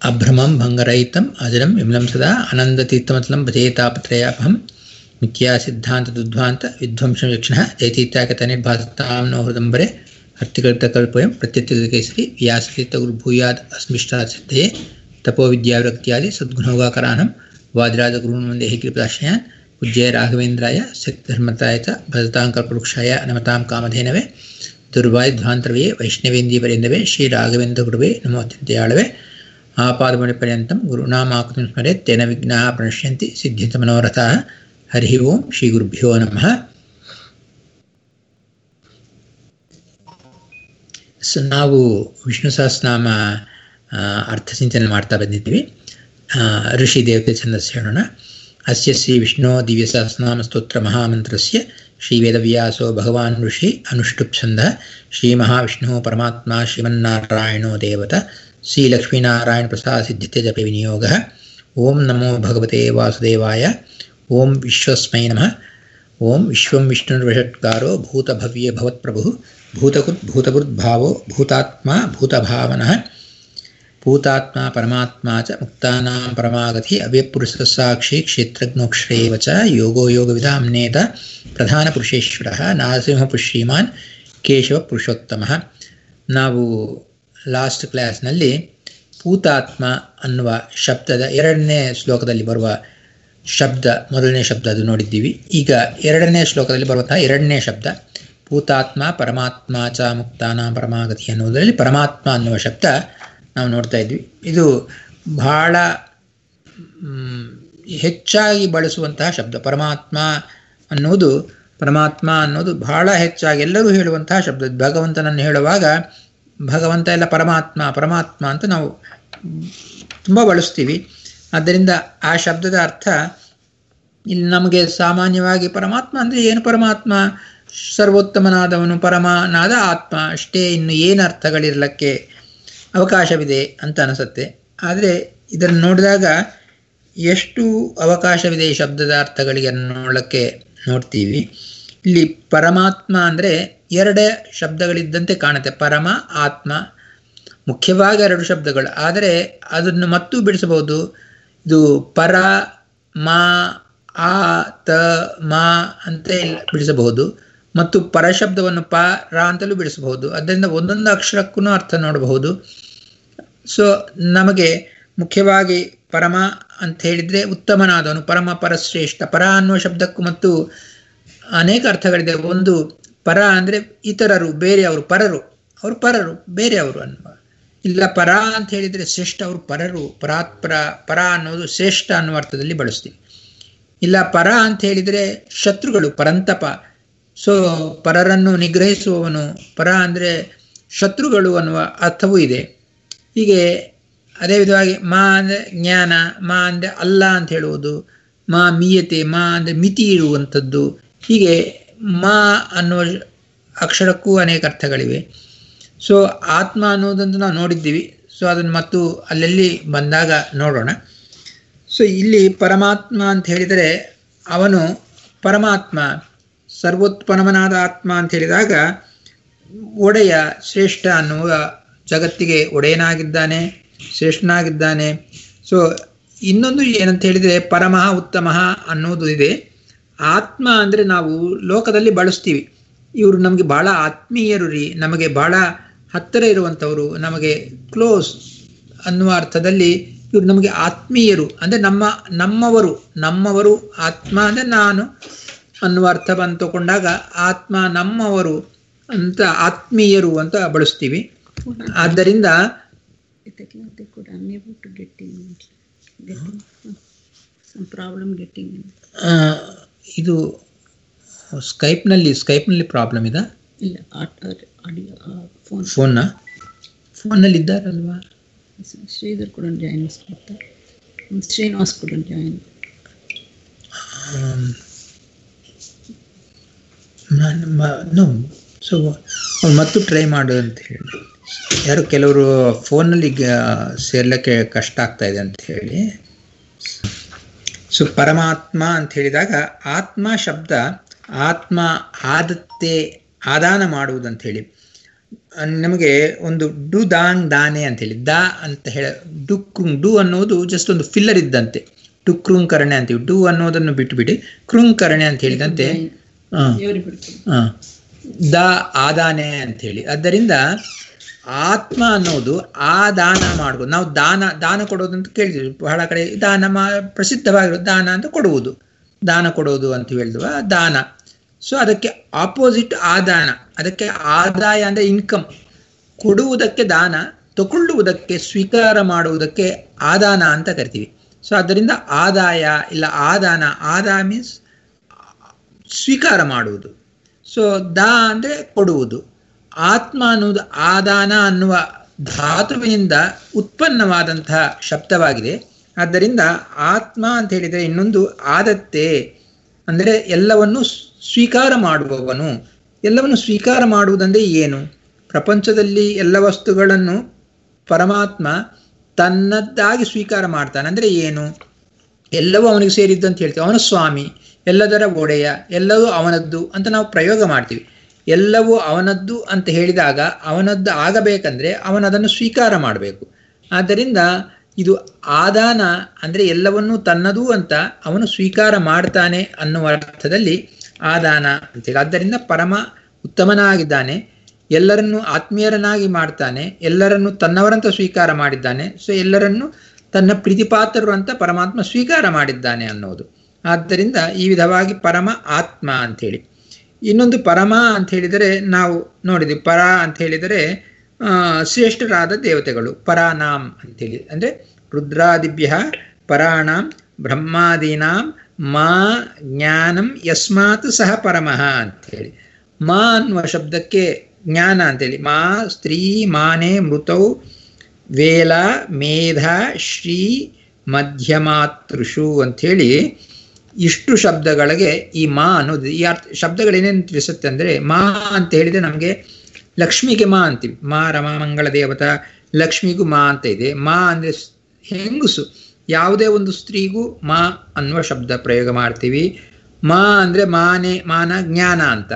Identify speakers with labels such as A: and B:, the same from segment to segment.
A: अभ्रमं भङ्गरहितम् अजरं विमलं सदा आनन्दतीर्थमतलं भजेतापत्रयापहं मिथ्या सिद्धान्तदुद्ध्वान्त विध्वंसविक्षणः जयतीत्यागतनिर्भासतां नो हृदम्बरे हर्तिकर्तकल्पयं प्रत्यत्यकेसरी व्यासतीर्थगुरुभूयात् अस्मिष्टात् सिद्धये तपोविद्याविरक्त्यादि सद्गुणोगाकरानं वादिराजगुरून् वन्दे कृपदाश्रयान् पूज्य राघवेन्द्राय शक्तिधर्मताय च भजतां कल्पवृक्षाय नमतां कामधेनवे दुर्वायुध्वान्तरवे वैष्णवेन्दीवरेन्दवे श्रीराघवेन्द्रगुरुवे नमो अत्यन्तयाळवे आपादमणिपर्यन्तं गुरुनामाकृतिं स्मरेत् तेन विघ्नाः प्रणश्यन्ति सिद्धितमनोरथाः हरिः ओं श्रीगुरुभ्यो नमः ಸೊ ನಾವು ವಿಷ್ಣು ಸಹಸ್ರನಾಮ ಅರ್ಥ ಚಿಂತನೆ ಮಾಡ್ತಾ ಬಂದಿದ್ದೀವಿ ಋಷಿ ದೇವತೆ ಛಂದಸ್ಸು ಹೇಳೋಣ ಅಸ್ಯ ಶ್ರೀ ವಿಷ್ಣು ದಿವ್ಯ ಸಹಸ್ರನಾಮ ಸ್ತೋತ್ರ ಮಹಾಮಂತ್ರಸ್ಯ ಶ್ರೀ ವೇದವ್ಯಾಸೋ ಭಗವಾನ್ ಋಷಿ ಅನುಷ್ಠುಪ್ ಛಂದ ಶ್ರೀ ಮಹಾವಿಷ್ಣು ಪರಮಾತ್ಮ ಶ್ರೀಮನ್ನಾರಾಯಣೋ ದೇವತ ಶ್ರೀ ಲಕ್ಷ್ಮೀನಾರಾಯಣ ಪ್ರಸಾದ ಸಿದ್ಧತೆ ಜಪೆ ವಿನಿಯೋಗ ಓಂ ನಮೋ ಭಗವತೆ ವಾಸುದೇವಾಯ ಓಂ ವಿಶ್ವಸ್ಮೈ ನಮಃ ಓಂ ವಿಶ್ವಂ ವಿಷ್ಣುರ್ವಷಟ್ಕಾರೋ ಭೂತಭವ್ಯ ಭವತ್ಪ್ರಭು ಭೂತಕೃತ್ ಭೂತಕೃದ್ಭಾವೋ ಭೂತಾತ್ಮ ಭೂತಭಾವನಃ ಭೂತಾತ್ಮ ಪರಮಾತ್ಮ ಚ ಮುಕ್ತಾನಾಂ ಪರಮಾಗತಿ ಅವ್ಯಪುರುಷಸಾಕ್ಷಿ ಕ್ಷೇತ್ರಜ್ಞೋಕ್ಷರೇವ ಚ ಯೋಗೋ ಯೋಗವಿಧಾಮ್ನೇತ ಪ್ರಧಾನಪುರುಷೇಶ್ವರ ನಾರಸಿಂಹಪುಶ್ರೀಮಾನ್ ಕೇಶವ ಪುರುಷೋತ್ತಮ ನಾವು ಲಾಸ್ಟ್ ಕ್ಲಾಸ್ನಲ್ಲಿ ಭೂತಾತ್ಮ ಅನ್ನುವ ಶಬ್ದದ ಎರಡನೇ ಶ್ಲೋಕದಲ್ಲಿ ಬರುವ ಶಬ್ದ ಮೊದಲನೇ ಶಬ್ದ ಅದು ನೋಡಿದ್ದೀವಿ ಈಗ ಎರಡನೇ ಶ್ಲೋಕದಲ್ಲಿ ಬರುವಂತಹ ಎರಡನೇ ಶಬ್ದ ಭೂತಾತ್ಮ ಪರಮಾತ್ಮ ಚ ಮುಕ್ತಾನ ಪರಮಾಗತಿ ಅನ್ನುವುದರಲ್ಲಿ ಪರಮಾತ್ಮ ಅನ್ನುವ ಶಬ್ದ ನಾವು ನೋಡ್ತಾ ಇದ್ವಿ ಇದು ಬಹಳ ಹೆಚ್ಚಾಗಿ ಬಳಸುವಂತಹ ಶಬ್ದ ಪರಮಾತ್ಮ ಅನ್ನುವುದು ಪರಮಾತ್ಮ ಅನ್ನೋದು ಬಹಳ ಹೆಚ್ಚಾಗಿ ಎಲ್ಲರೂ ಹೇಳುವಂತಹ ಶಬ್ದ ಭಗವಂತನನ್ನು ಹೇಳುವಾಗ ಭಗವಂತ ಎಲ್ಲ ಪರಮಾತ್ಮ ಪರಮಾತ್ಮ ಅಂತ ನಾವು ತುಂಬ ಬಳಸ್ತೀವಿ ಆದ್ದರಿಂದ ಆ ಶಬ್ದದ ಅರ್ಥ ಇಲ್ಲಿ ನಮಗೆ ಸಾಮಾನ್ಯವಾಗಿ ಪರಮಾತ್ಮ ಅಂದರೆ ಏನು ಪರಮಾತ್ಮ ಸರ್ವೋತ್ತಮನಾದವನು ಪರಮನಾದ ಆತ್ಮ ಅಷ್ಟೇ ಇನ್ನು ಏನು ಅರ್ಥಗಳಿರಲಿಕ್ಕೆ ಅವಕಾಶವಿದೆ ಅಂತ ಅನಿಸುತ್ತೆ ಆದರೆ ಇದನ್ನು ನೋಡಿದಾಗ ಎಷ್ಟು ಅವಕಾಶವಿದೆ ಈ ಶಬ್ದದ ಅರ್ಥಗಳಿಗೆ ನೋಡಲಿಕ್ಕೆ ನೋಡ್ತೀವಿ ಇಲ್ಲಿ ಪರಮಾತ್ಮ ಅಂದರೆ ಎರಡೇ ಶಬ್ದಗಳಿದ್ದಂತೆ ಕಾಣುತ್ತೆ ಪರಮ ಆತ್ಮ ಮುಖ್ಯವಾಗಿ ಎರಡು ಶಬ್ದಗಳು ಆದರೆ ಅದನ್ನು ಮತ್ತೂ ಬಿಡಿಸಬಹುದು ಇದು ಪರ ಮಾ ಆ ತ ಮಾ ಅಂತ ಬಿಡಿಸಬಹುದು ಮತ್ತು ಪರಶಬ್ದವನ್ನು ಪ ರ ಅಂತಲೂ ಬಿಡಿಸಬಹುದು ಅದರಿಂದ ಒಂದೊಂದು ಅಕ್ಷರಕ್ಕೂ ಅರ್ಥ ನೋಡಬಹುದು ಸೊ ನಮಗೆ ಮುಖ್ಯವಾಗಿ ಪರಮ ಅಂತ ಹೇಳಿದರೆ ಉತ್ತಮನಾದವನು ಪರಮ ಪರಶ್ರೇಷ್ಠ ಪರ ಅನ್ನುವ ಶಬ್ದಕ್ಕೂ ಮತ್ತು ಅನೇಕ ಅರ್ಥಗಳಿದೆ ಒಂದು ಪರ ಅಂದರೆ ಇತರರು ಬೇರೆಯವರು ಪರರು ಅವರು ಪರರು ಬೇರೆಯವರು ಅನ್ನುವ ಇಲ್ಲ ಪರ ಅಂತ ಹೇಳಿದರೆ ಶ್ರೇಷ್ಠ ಅವರು ಪರರು ಪರಾತ್ಪರ ಪರ ಅನ್ನೋದು ಶ್ರೇಷ್ಠ ಅನ್ನುವ ಅರ್ಥದಲ್ಲಿ ಬಳಸ್ತೀವಿ ಇಲ್ಲ ಪರ ಅಂತ ಹೇಳಿದರೆ ಶತ್ರುಗಳು ಪರಂತಪ ಸೊ ಪರರನ್ನು ನಿಗ್ರಹಿಸುವವನು ಪರ ಅಂದರೆ ಶತ್ರುಗಳು ಅನ್ನುವ ಅರ್ಥವೂ ಇದೆ ಹೀಗೆ ಅದೇ ವಿಧವಾಗಿ ಮಾ ಅಂದರೆ ಜ್ಞಾನ ಮಾ ಅಂದರೆ ಅಲ್ಲ ಅಂತ ಹೇಳುವುದು ಮಾ ಮೀಯತೆ ಮಾ ಅಂದರೆ ಮಿತಿ ಇರುವಂಥದ್ದು ಹೀಗೆ ಮಾ ಅನ್ನುವ ಅಕ್ಷರಕ್ಕೂ ಅನೇಕ ಅರ್ಥಗಳಿವೆ ಸೊ ಆತ್ಮ ಅನ್ನೋದಂತ ನಾವು ನೋಡಿದ್ದೀವಿ ಸೊ ಅದನ್ನು ಮತ್ತು ಅಲ್ಲೆಲ್ಲಿ ಬಂದಾಗ ನೋಡೋಣ ಸೊ ಇಲ್ಲಿ ಪರಮಾತ್ಮ ಅಂತ ಹೇಳಿದರೆ ಅವನು ಪರಮಾತ್ಮ ಸರ್ವೋತ್ಪನ್ನಮನಾದ ಆತ್ಮ ಅಂತ ಹೇಳಿದಾಗ ಒಡೆಯ ಶ್ರೇಷ್ಠ ಅನ್ನುವ ಜಗತ್ತಿಗೆ ಒಡೆಯನಾಗಿದ್ದಾನೆ ಶ್ರೇಷ್ಠನಾಗಿದ್ದಾನೆ ಸೊ ಇನ್ನೊಂದು ಏನಂತ ಹೇಳಿದರೆ ಪರಮಃ ಉತ್ತಮ ಅನ್ನೋದು ಇದೆ ಆತ್ಮ ಅಂದರೆ ನಾವು ಲೋಕದಲ್ಲಿ ಬಳಸ್ತೀವಿ ಇವರು ನಮಗೆ ಭಾಳ ಆತ್ಮೀಯರು ರೀ ನಮಗೆ ಭಾಳ ಹತ್ತಿರ ಇರುವಂಥವರು ನಮಗೆ ಕ್ಲೋಸ್ ಅನ್ನುವ ಅರ್ಥದಲ್ಲಿ ಇವರು ನಮಗೆ ಆತ್ಮೀಯರು ಅಂದರೆ ನಮ್ಮ ನಮ್ಮವರು ನಮ್ಮವರು ಆತ್ಮ ಅಂದರೆ ನಾನು ಅನ್ನುವ ಅರ್ಥ ಬಂದು ತಗೊಂಡಾಗ ಆತ್ಮ ನಮ್ಮವರು ಅಂತ ಆತ್ಮೀಯರು ಅಂತ ಬಳಸ್ತೀವಿ ಆದ್ದರಿಂದ ಇದು ಸ್ಕೈಪ್ನಲ್ಲಿ ಸ್ಕೈಪ್ನಲ್ಲಿ ಪ್ರಾಬ್ಲಮ್ ಇದೆ
B: ಇಲ್ಲ
A: ಫೋನ್ನ ಫೋನ್ನಲ್ಲಿ ಇದ್ದಾರಲ್ವಾ
B: ಶ್ರೀಧರ್ ಕೂಡ ಜಾಯಿನ್ ಮಾಡ್ತಾರೆ ಶ್ರೀನಿವಾಸ್ ಕೂಡ ಜಾಯಿನ್
A: ನೋ ಸೊ ಮತ್ತು ಟ್ರೈ ಮಾಡು ಅಂತ ಹೇಳಿ ಯಾರು ಕೆಲವರು ಫೋನಲ್ಲಿ ಸೇರ್ಲಿಕ್ಕೆ ಕಷ್ಟ ಆಗ್ತಾ ಇದೆ ಅಂತ ಹೇಳಿ ಸೊ ಪರಮಾತ್ಮ ಅಂತ ಹೇಳಿದಾಗ ಆತ್ಮ ಶಬ್ದ ಆತ್ಮ ಆದತ್ತೆ ಆದಾನ ಮಾಡುವುದಂತ ಹೇಳಿ ನಮಗೆ ಒಂದು ಡು ದಾಂಗ್ ದಾನೆ ಅಂತ ಹೇಳಿ ದಾ ಅಂತ ಹೇಳ ಡು ಕೃಂಗ್ ಡು ಅನ್ನೋದು ಜಸ್ಟ್ ಒಂದು ಫಿಲ್ಲರ್ ಇದ್ದಂತೆ ಡು ಕೃಂಕರಣೆ ಅಂತೀವಿ ಡು ಅನ್ನೋದನ್ನು ಬಿಟ್ಟುಬಿಡಿ ಕೃಂಕರಣೆ ಅಂತ ಹೇಳಿದಂತೆ ಹಾ
B: ದೇವರಿಗೆ ಬಿಡ್ತೀನಿ
A: ಹ. ದ ಆದಾನೆ ಅಂತ ಹೇಳಿ ಆದ್ದರಿಂದ ಆತ್ಮ ಅನ್ನೋದು ಆ ದಾನ ಮಾಡುವುದು ನಾವು ದಾನ ದಾನ ಕೊಡೋದು ಅಂತ ಕೇಳಿದ್ವಿ ಬಹಳ ಕಡೆ ದಾನ ಮಾ ಪ್ರಸಿದ್ಧವಾಗಿರೋ ದಾನ ಅಂತ ಕೊಡುವುದು ದಾನ ಕೊಡೋದು ಅಂತ ಹೇಳಿದ್ವ ದಾನ ಸೊ ಅದಕ್ಕೆ ಆಪೋಸಿಟ್ ಆದಾನ ಅದಕ್ಕೆ ಆದಾಯ ಅಂದರೆ ಇನ್ಕಮ್ ಕೊಡುವುದಕ್ಕೆ ದಾನ ತಗೊಳ್ಳುವುದಕ್ಕೆ ಸ್ವೀಕಾರ ಮಾಡುವುದಕ್ಕೆ ಆದಾನ ಅಂತ ಕರಿತೀವಿ ಸೊ ಅದರಿಂದ ಆದಾಯ ಇಲ್ಲ ಆದಾನ ಆದಾಯ ಮೀನ್ಸ್ ಸ್ವೀಕಾರ ಮಾಡುವುದು ಸೊ ದ ಅಂದರೆ ಕೊಡುವುದು ಆತ್ಮ ಅನ್ನುವುದು ಆದಾನ ಅನ್ನುವ ಧಾತುವಿನಿಂದ ಉತ್ಪನ್ನವಾದಂತಹ ಶಬ್ದವಾಗಿದೆ ಆದ್ದರಿಂದ ಆತ್ಮ ಅಂತ ಹೇಳಿದರೆ ಇನ್ನೊಂದು ಆದತ್ತೆ ಅಂದರೆ ಎಲ್ಲವನ್ನು ಸ್ವೀಕಾರ ಮಾಡುವವನು ಎಲ್ಲವನ್ನು ಸ್ವೀಕಾರ ಮಾಡುವುದಂದ್ರೆ ಏನು ಪ್ರಪಂಚದಲ್ಲಿ ಎಲ್ಲ ವಸ್ತುಗಳನ್ನು ಪರಮಾತ್ಮ ತನ್ನದ್ದಾಗಿ ಸ್ವೀಕಾರ ಮಾಡ್ತಾನೆ ಅಂದರೆ ಏನು ಎಲ್ಲವೂ ಅವನಿಗೆ ಸೇರಿದ್ದು ಅಂತ ಹೇಳ್ತೀವಿ ಅವನ ಸ್ವಾಮಿ ಎಲ್ಲದರ ಒಡೆಯ ಎಲ್ಲವೂ ಅವನದ್ದು ಅಂತ ನಾವು ಪ್ರಯೋಗ ಮಾಡ್ತೀವಿ ಎಲ್ಲವೂ ಅವನದ್ದು ಅಂತ ಹೇಳಿದಾಗ ಅವನದ್ದು ಆಗಬೇಕಂದ್ರೆ ಅವನದನ್ನು ಸ್ವೀಕಾರ ಮಾಡಬೇಕು ಆದ್ದರಿಂದ ಇದು ಆದಾನ ಅಂದರೆ ಎಲ್ಲವನ್ನೂ ತನ್ನದು ಅಂತ ಅವನು ಸ್ವೀಕಾರ ಮಾಡ್ತಾನೆ ಅನ್ನುವ ಅರ್ಥದಲ್ಲಿ ಆದಾನ ಅಂತೇಳಿ ಆದ್ದರಿಂದ ಪರಮ ಉತ್ತಮನಾಗಿದ್ದಾನೆ ಎಲ್ಲರನ್ನೂ ಆತ್ಮೀಯರನ್ನಾಗಿ ಮಾಡ್ತಾನೆ ಎಲ್ಲರನ್ನು ತನ್ನವರಂತ ಸ್ವೀಕಾರ ಮಾಡಿದ್ದಾನೆ ಸೊ ಎಲ್ಲರನ್ನು ತನ್ನ ಪ್ರೀತಿಪಾತ್ರರು ಅಂತ ಪರಮಾತ್ಮ ಸ್ವೀಕಾರ ಮಾಡಿದ್ದಾನೆ ಅನ್ನೋದು ಆದ್ದರಿಂದ ಈ ವಿಧವಾಗಿ ಪರಮ ಆತ್ಮ ಅಂಥೇಳಿ ಇನ್ನೊಂದು ಪರಮ ಅಂತ ಹೇಳಿದರೆ ನಾವು ನೋಡಿದ್ವಿ ಪರ ಅಂತ ಹೇಳಿದರೆ ಆ, ಶ್ರೇಷ್ಠರಾದ ದೇವತೆಗಳು ಪರಾನಾಂ ಅಂತೇಳಿ ಅಂದರೆ ರುದ್ರಾದಿಭ್ಯ ಪರಾಣಾಂ ಬ್ರಹ್ಮಾದೀನಾಂ ಮಾ ಜ್ಞಾನಂ ಯಸ್ಮಾತ್ ಸಹ ಪರಮಃ ಅಂತೇಳಿ ಮಾ ಅನ್ನುವ ಶಬ್ದಕ್ಕೆ ಜ್ಞಾನ ಅಂತೇಳಿ ಮಾ ಸ್ತ್ರೀ ಮಾನೆ ಮೃತೌ ವೇಲ ಮೇಧ ಶ್ರೀ ಮಧ್ಯಮಾತೃಷು ಅಂಥೇಳಿ ಇಷ್ಟು ಶಬ್ದಗಳಿಗೆ ಈ ಮಾ ಅನ್ನೋದು ಈ ಅರ್ಥ ಶಬ್ದಗಳೇನೇನು ತಿಳಿಸುತ್ತೆ ಅಂದರೆ ಮಾ ಅಂತ ಹೇಳಿದರೆ ನಮಗೆ ಲಕ್ಷ್ಮಿಗೆ ಮಾ ಅಂತೀವಿ ಮಾ ರಮಾ ಮಂಗಳ ದೇವತಾ ಲಕ್ಷ್ಮಿಗೂ ಮಾ ಅಂತ ಇದೆ ಮಾ ಅಂದರೆ ಹೆಂಗಸು ಯಾವುದೇ ಒಂದು ಸ್ತ್ರೀಗೂ ಮಾ ಅನ್ನುವ ಶಬ್ದ ಪ್ರಯೋಗ ಮಾಡ್ತೀವಿ ಮಾ ಅಂದರೆ ಮಾನೆ ಮಾನ ಜ್ಞಾನ ಅಂತ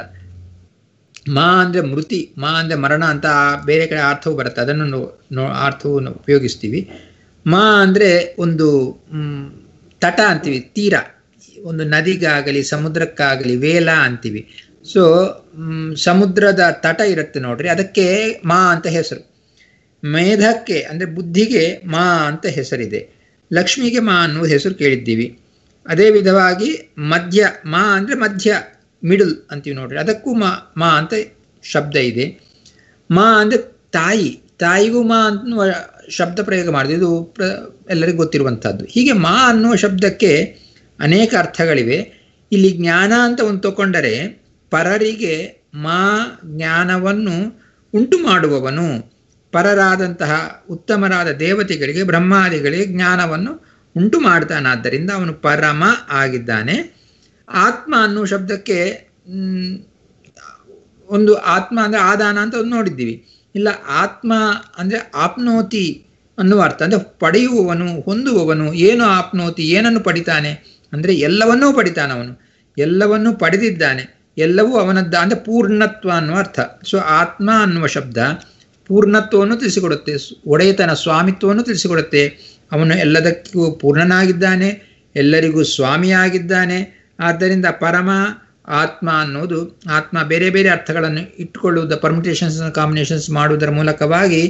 A: ಮಾ ಅಂದರೆ ಮೃತಿ ಮಾ ಅಂದರೆ ಮರಣ ಅಂತ ಆ ಬೇರೆ ಕಡೆ ಅರ್ಥವು ಬರುತ್ತೆ ಅದನ್ನು ನೋ- ನೋ ಅರ್ಥವನ್ನು ಉಪಯೋಗಿಸ್ತೀವಿ ಮಾ ಅಂದರೆ ಒಂದು ಮ್, ತಟ ಅಂತೀವಿ ತೀರ ಒಂದು ನದಿಗಾಗಲಿ ಸಮುದ್ರಕ್ಕಾಗಲಿ ವೇಲ ಅಂತೀವಿ ಸೊ ಸಮುದ್ರದ ತಟ ಇರುತ್ತೆ ನೋಡ್ರಿ ಅದಕ್ಕೆ ಮಾ ಅಂತ ಹೆಸರು ಮೇಧಕ್ಕೆ ಅಂದರೆ ಬುದ್ಧಿಗೆ ಮಾ ಅಂತ ಹೆಸರಿದೆ ಲಕ್ಷ್ಮಿಗೆ ಮಾ ಅನ್ನುವ ಹೆಸರು ಕೇಳಿದ್ದೀವಿ ಅದೇ ವಿಧವಾಗಿ ಮಧ್ಯ ಮಾ ಅಂದರೆ ಮಧ್ಯ ಮಿಡಲ್ ಅಂತೀವಿ ನೋಡ್ರಿ ಅದಕ್ಕೂ ಮಾ ಮಾ ಅಂತ ಶಬ್ದ ಇದೆ ಮಾ ಅಂದರೆ ತಾಯಿ ತಾಯಿಗೂ ಮಾ ಅನ್ನುವ ಶಬ್ದ ಪ್ರಯೋಗ ಮಾಡಿದೆ ಇದು ಪ್ರ ಎಲ್ಲರಿಗೂ ಗೊತ್ತಿರುವಂಥದ್ದು ಹೀಗೆ ಮಾ ಅನ್ನುವ ಶಬ್ದಕ್ಕೆ ಅನೇಕ ಅರ್ಥಗಳಿವೆ ಇಲ್ಲಿ ಜ್ಞಾನ ಅಂತ ಒಂದು ತಗೊಂಡರೆ ಪರರಿಗೆ ಮಾ ಜ್ಞಾನವನ್ನು ಉಂಟು ಮಾಡುವವನು ಪರರಾದಂತಹ ಉತ್ತಮರಾದ ದೇವತೆಗಳಿಗೆ ಬ್ರಹ್ಮಾದಿಗಳಿಗೆ ಜ್ಞಾನವನ್ನು ಉಂಟು ಮಾಡ್ತಾನಾದ್ದರಿಂದ ಅವನು ಪರಮ ಆಗಿದ್ದಾನೆ ಆತ್ಮ ಅನ್ನುವ ಶಬ್ದಕ್ಕೆ ಮ್, ಒಂದು ಆತ್ಮ ಅಂದರೆ ಆದಾನ ಅಂತ ಒಂದು ನೋಡಿದ್ದೀವಿ ಇಲ್ಲ ಆತ್ಮ ಅಂದರೆ ಆಪ್ನೋತಿ ಅನ್ನುವ ಅರ್ಥ ಅಂದರೆ ಪಡೆಯುವವನು ಹೊಂದುವವನು ಏನು ಆಪ್ನೋತಿ ಏನನ್ನು ಪಡಿತಾನೆ ಅಂದರೆ ಎಲ್ಲವನ್ನೂ ಪಡಿತಾನವನು ಎಲ್ಲವನ್ನೂ ಪಡೆದಿದ್ದಾನೆ ಎಲ್ಲವೂ ಅವನದ್ದ ಅಂದರೆ ಪೂರ್ಣತ್ವ ಅನ್ನುವ ಅರ್ಥ ಸೊ ಆತ್ಮ ಅನ್ನುವ ಶಬ್ದ ಪೂರ್ಣತ್ವವನ್ನು ತಿಳಿಸಿಕೊಡುತ್ತೆ ಸ್- ಒಡೆಯತನ ಸ್ವಾಮಿತ್ವವನ್ನು ತಿಳಿಸಿಕೊಡುತ್ತೆ ಅವನು ಎಲ್ಲದಕ್ಕೂ ಪೂರ್ಣನಾಗಿದ್ದಾನೆ ಎಲ್ಲರಿಗೂ ಸ್ವಾಮಿಯಾಗಿದ್ದಾನೆ ಆದ್ದರಿಂದ ಪರಮ ಆತ್ಮ ಅನ್ನೋದು ಆತ್ಮ ಬೇರೆ ಬೇರೆ ಅರ್ಥಗಳನ್ನು ಇಟ್ಟುಕೊಳ್ಳುವುದ ಪರ್ಮಿಟೇಷನ್ಸ್ ಕಾಂಬಿನೇಷನ್ಸ್ ಮಾಡುವುದರ ಮೂಲಕವಾಗಿ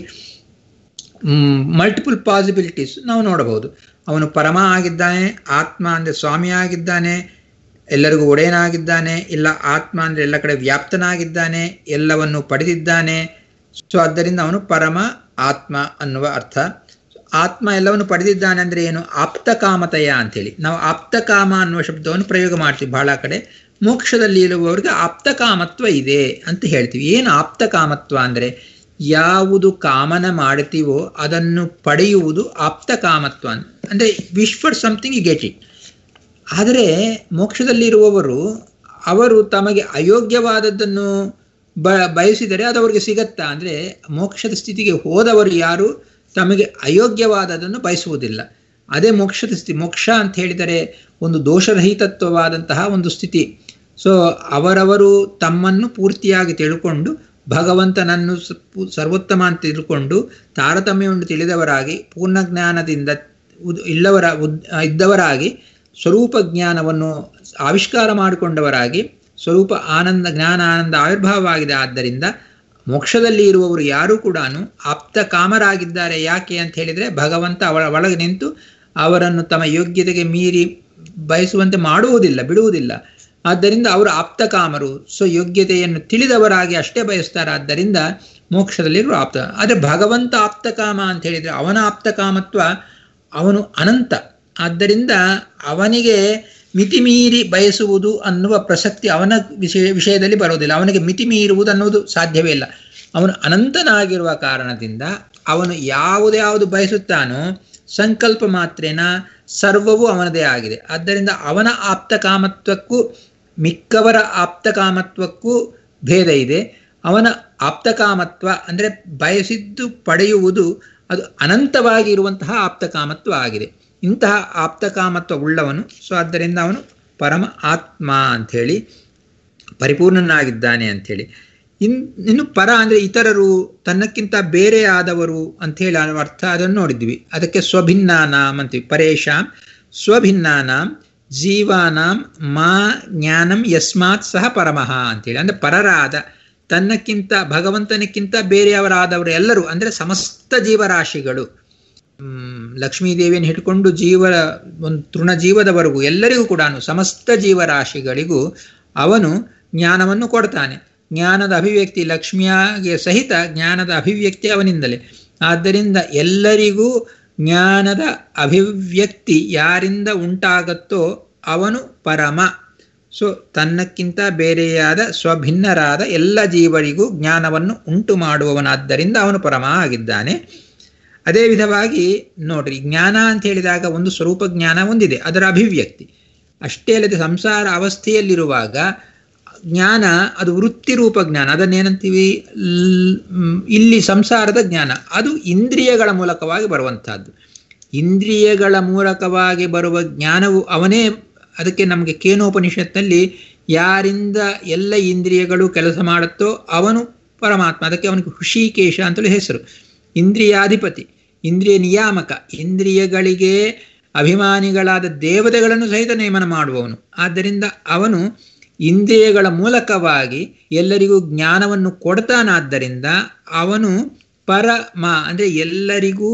A: ಮಲ್ಟಿಪಲ್ ಪಾಸಿಬಿಲಿಟೀಸ್ ನಾವು ನೋಡಬಹುದು ಅವನು ಪರಮ ಆಗಿದ್ದಾನೆ ಆತ್ಮ ಅಂದರೆ ಸ್ವಾಮಿ ಆಗಿದ್ದಾನೆ ಎಲ್ಲರಿಗೂ ಒಡೆಯನಾಗಿದ್ದಾನೆ ಇಲ್ಲ ಆತ್ಮ ಅಂದರೆ ಎಲ್ಲ ಕಡೆ ವ್ಯಾಪ್ತನಾಗಿದ್ದಾನೆ ಎಲ್ಲವನ್ನು ಪಡೆದಿದ್ದಾನೆ ಸೊ ಆದ್ದರಿಂದ ಅವನು ಪರಮ ಆತ್ಮ ಅನ್ನುವ ಅರ್ಥ ಆತ್ಮ ಎಲ್ಲವನ್ನು ಪಡೆದಿದ್ದಾನೆ ಅಂದರೆ ಏನು ಆಪ್ತಕಾಮತಯ ಅಂತೇಳಿ ನಾವು ಆಪ್ತಕಾಮ ಅನ್ನುವ ಶಬ್ದವನ್ನು ಪ್ರಯೋಗ ಮಾಡ್ತೀವಿ ಬಹಳ ಕಡೆ ಮೋಕ್ಷದಲ್ಲಿ ಇರುವವರಿಗೆ ಆಪ್ತಕಾಮತ್ವ ಇದೆ ಅಂತ ಹೇಳ್ತೀವಿ ಏನು ಆಪ್ತಕಾಮತ್ವ ಅಂದರೆ ಯಾವುದು ಕಾಮನ ಮಾಡ್ತೀವೋ ಅದನ್ನು ಪಡೆಯುವುದು ಆಪ್ತಕಾಮತ್ವ ಅಂತ ಅಂದರೆ wish for something you get it ಆದರೆ ಮೋಕ್ಷದಲ್ಲಿರುವವರು ಅವರು ತಮಗೆ ಅಯೋಗ್ಯವಾದದ್ದನ್ನು ಬ ಬಯಸಿದರೆ ಅದು ಅವರಿಗೆ ಸಿಗತ್ತಾ ಅಂದರೆ ಮೋಕ್ಷದ ಸ್ಥಿತಿಗೆ ಹೋದವರು ಯಾರು ತಮಗೆ ಅಯೋಗ್ಯವಾದದನ್ನು ಬಯಸುವುದಿಲ್ಲ ಅದೇ ಮೋಕ್ಷದ ಸ್ಥಿತಿ ಮೋಕ್ಷ ಅಂತ ಹೇಳಿದರೆ ಒಂದು ದೋಷರಹಿತತ್ವವಾದಂತಹ ಒಂದು ಸ್ಥಿತಿ ಸೊ ಅವರವರು ತಮ್ಮನ್ನು ಪೂರ್ತಿಯಾಗಿ ತಿಳ್ಕೊಂಡು ಭಗವಂತನನ್ನು ಸರ್ವೋತ್ತಮ ಅಂತ ತಿಳ್ಕೊಂಡು ತಾರತಮ್ಯವನ್ನು ತಿಳಿದವರಾಗಿ ಪೂರ್ಣ ಜ್ಞಾನದಿಂದ ಇಲ್ಲವರ ಇದ್ದವರಾಗಿ ಸ್ವರೂಪ ಜ್ಞಾನವನ್ನು ಆವಿಷ್ಕಾರ ಮಾಡಿಕೊಂಡವರಾಗಿ ಸ್ವರೂಪ ಆನಂದ ಜ್ಞಾನ ಆನಂದ ಆವಿರ್ಭಾವವಾಗಿದೆ ಆದ್ದರಿಂದ ಮೋಕ್ಷದಲ್ಲಿ ಇರುವವರು ಯಾರೂ ಕೂಡ ಆಪ್ತ ಕಾಮರಾಗಿದ್ದಾರೆ ಯಾಕೆ ಅಂತ ಹೇಳಿದರೆ ಭಗವಂತ ಅವಳ ಒಳಗೆ ನಿಂತು ಅವರನ್ನು ತಮ್ಮ ಯೋಗ್ಯತೆಗೆ ಮೀರಿ ಬಯಸುವಂತೆ ಮಾಡುವುದಿಲ್ಲ ಬಿಡುವುದಿಲ್ಲ ಆದ್ದರಿಂದ ಅವರು ಆಪ್ತ ಕಾಮರು ಸೊ ಯೋಗ್ಯತೆಯನ್ನು ತಿಳಿದವರಾಗಿ ಅಷ್ಟೇ ಬಯಸ್ತಾರೆ ಆದ್ದರಿಂದ ಮೋಕ್ಷದಲ್ಲಿರುವ ಆಪ್ತ ಆದರೆ ಭಗವಂತ ಆಪ್ತಕಾಮ ಅಂತ ಹೇಳಿದರೆ ಅವನ ಆಪ್ತಕಾಮತ್ವ ಅವನು ಅನಂತ ಆದ್ದರಿಂದ ಅವನಿಗೆ ಮಿತಿಮೀರಿ ಬಯಸುವುದು ಅನ್ನುವ ಪ್ರಸಕ್ತಿ ಅವನ ವಿಷಯ ವಿಷಯದಲ್ಲಿ ಬರೋದಿಲ್ಲ ಅವನಿಗೆ ಮಿತಿ ಮೀರುವುದು ಅನ್ನೋದು ಸಾಧ್ಯವೇ ಇಲ್ಲ ಅವನು ಅನಂತನಾಗಿರುವ ಕಾರಣದಿಂದ ಅವನು ಯಾವುದ್ಯಾವುದು ಬಯಸುತ್ತಾನೋ ಸಂಕಲ್ಪ ಮಾತ್ರೇನ ಸರ್ವವೂ ಅವನದೇ ಆಗಿದೆ ಆದ್ದರಿಂದ ಅವನ ಆಪ್ತಕಾಮತ್ವಕ್ಕೂ ಮಿಕ್ಕವರ ಆಪ್ತಕಾಮತ್ವಕ್ಕೂ ಭೇದ ಇದೆ ಅವನ ಆಪ್ತಕಾಮತ್ವ ಅಂದರೆ ಬಯಸಿದ್ದು ಪಡೆಯುವುದು ಅದು ಅನಂತವಾಗಿ ಇರುವಂತಹ ಆಪ್ತಕಾಮತ್ವ ಆಗಿದೆ ಇಂತಹ ಆಪ್ತಕಾಮತ್ವ ಉಳ್ಳವನು ಸೊ ಆದ್ದರಿಂದ ಅವನು ಪರಮ ಆತ್ಮ ಅಂಥೇಳಿ ಪರಿಪೂರ್ಣನಾಗಿದ್ದಾನೆ ಅಂಥೇಳಿ ಇನ್ ಇನ್ನು ಪರ ಅಂದರೆ ಇತರರು ತನ್ನಕ್ಕಿಂತ ಬೇರೆ ಆದವರು ಅಂಥೇಳಿ ಅರ್ಥ ಅದನ್ನು ನೋಡಿದ್ವಿ ಅದಕ್ಕೆ ಸ್ವಭಿನ್ನಾನಾಂ ಅಂತೀವಿ ಪರೇಶಾಂ ಸ್ವಭಿನ್ನಾನಾಂ ಜೀವಾನಾಂ ಮಾ ಜ್ಞಾನಂ ಯಸ್ಮಾತ್ ಸಹ ಪರಮಃ ಅಂತೇಳಿ ಅಂದರೆ ಪರರಾದ ತನ್ನಕ್ಕಿಂತ ಭಗವಂತನಕ್ಕಿಂತ ಬೇರೆಯವರಾದವರು ಎಲ್ಲರೂ ಅಂದರೆ ಸಮಸ್ತ ಜೀವರಾಶಿಗಳು ಲಕ್ಷ್ಮೀದೇವಿಯನ್ನು ಹಿಡ್ಕೊಂಡು ಜೀವ ಒಂದು ತೃಣಜೀವದವರೆಗೂ ಎಲ್ಲರಿಗೂ ಕೂಡ ಸಮಸ್ತ ಜೀವರಾಶಿಗಳಿಗೂ ಅವನು ಜ್ಞಾನವನ್ನು ಕೊಡ್ತಾನೆ ಜ್ಞಾನದ ಅಭಿವ್ಯಕ್ತಿ ಲಕ್ಷ್ಮಿಯಾಗೆ ಸಹಿತ ಜ್ಞಾನದ ಅಭಿವ್ಯಕ್ತಿ ಅವನಿಂದಲೇ ಆದ್ದರಿಂದ ಎಲ್ಲರಿಗೂ ಜ್ಞಾನದ ಅಭಿವ್ಯಕ್ತಿ ಯಾರಿಂದ ಉಂಟಾಗತ್ತೋ ಅವನು ಪರಮ ಸೊ ತನ್ನಕ್ಕಿಂತ ಬೇರೆಯಾದ ಸ್ವಭಿನ್ನರಾದ ಎಲ್ಲ ಜೀವರಿಗೂ ಜ್ಞಾನವನ್ನು ಉಂಟು ಮಾಡುವವನಾದ್ದರಿಂದ ಅವನು ಪರಮ ಆಗಿದ್ದಾನೆ ಅದೇ ವಿಧವಾಗಿ ನೋಡ್ರಿ ಜ್ಞಾನ ಅಂತ ಹೇಳಿದಾಗ ಒಂದು ಸ್ವರೂಪ ಜ್ಞಾನ ಒಂದಿದೆ ಅದರ ಅಭಿವ್ಯಕ್ತಿ ಅಷ್ಟೇ ಅಲ್ಲದೆ ಸಂಸಾರ ಅವಸ್ಥೆಯಲ್ಲಿರುವಾಗ ಜ್ಞಾನ ಅದು ವೃತ್ತಿರೂಪ ಜ್ಞಾನ ಅದನ್ನೇನಂತೀವಿ ಇಲ್ಲಿ ಸಂಸಾರದ ಜ್ಞಾನ ಅದು ಇಂದ್ರಿಯಗಳ ಮೂಲಕವಾಗಿ ಬರುವಂತಹದ್ದು ಇಂದ್ರಿಯಗಳ ಮೂಲಕವಾಗಿ ಬರುವ ಜ್ಞಾನವು ಅವನೇ ಅದಕ್ಕೆ ನಮಗೆ ಕೇನೋಪನಿಷತ್ನಲ್ಲಿ ಯಾರಿಂದ ಎಲ್ಲ ಇಂದ್ರಿಯಗಳು ಕೆಲಸ ಮಾಡುತ್ತೋ ಅವನು ಪರಮಾತ್ಮ ಅದಕ್ಕೆ ಅವನಿಗೆ ಹೃಷಿಕೇಶ ಅಂತಲೂ ಹೆಸರು ಇಂದ್ರಿಯಾಧಿಪತಿ ಇಂದ್ರಿಯ ನಿಯಾಮಕ ಇಂದ್ರಿಯಗಳಿಗೆ ಅಭಿಮಾನಿಗಳಾದ ದೇವತೆಗಳನ್ನು ಸಹಿತ ನೇಮನ ಮಾಡುವವನು ಆದ್ದರಿಂದ ಅವನು ಇಂದ್ರಿಯಗಳ ಮೂಲಕವಾಗಿ ಎಲ್ಲರಿಗೂ ಜ್ಞಾನವನ್ನು ಕೊಡ್ತಾನಾದ್ದರಿಂದ ಅವನು ಪರಮ ಅಂದರೆ ಎಲ್ಲರಿಗೂ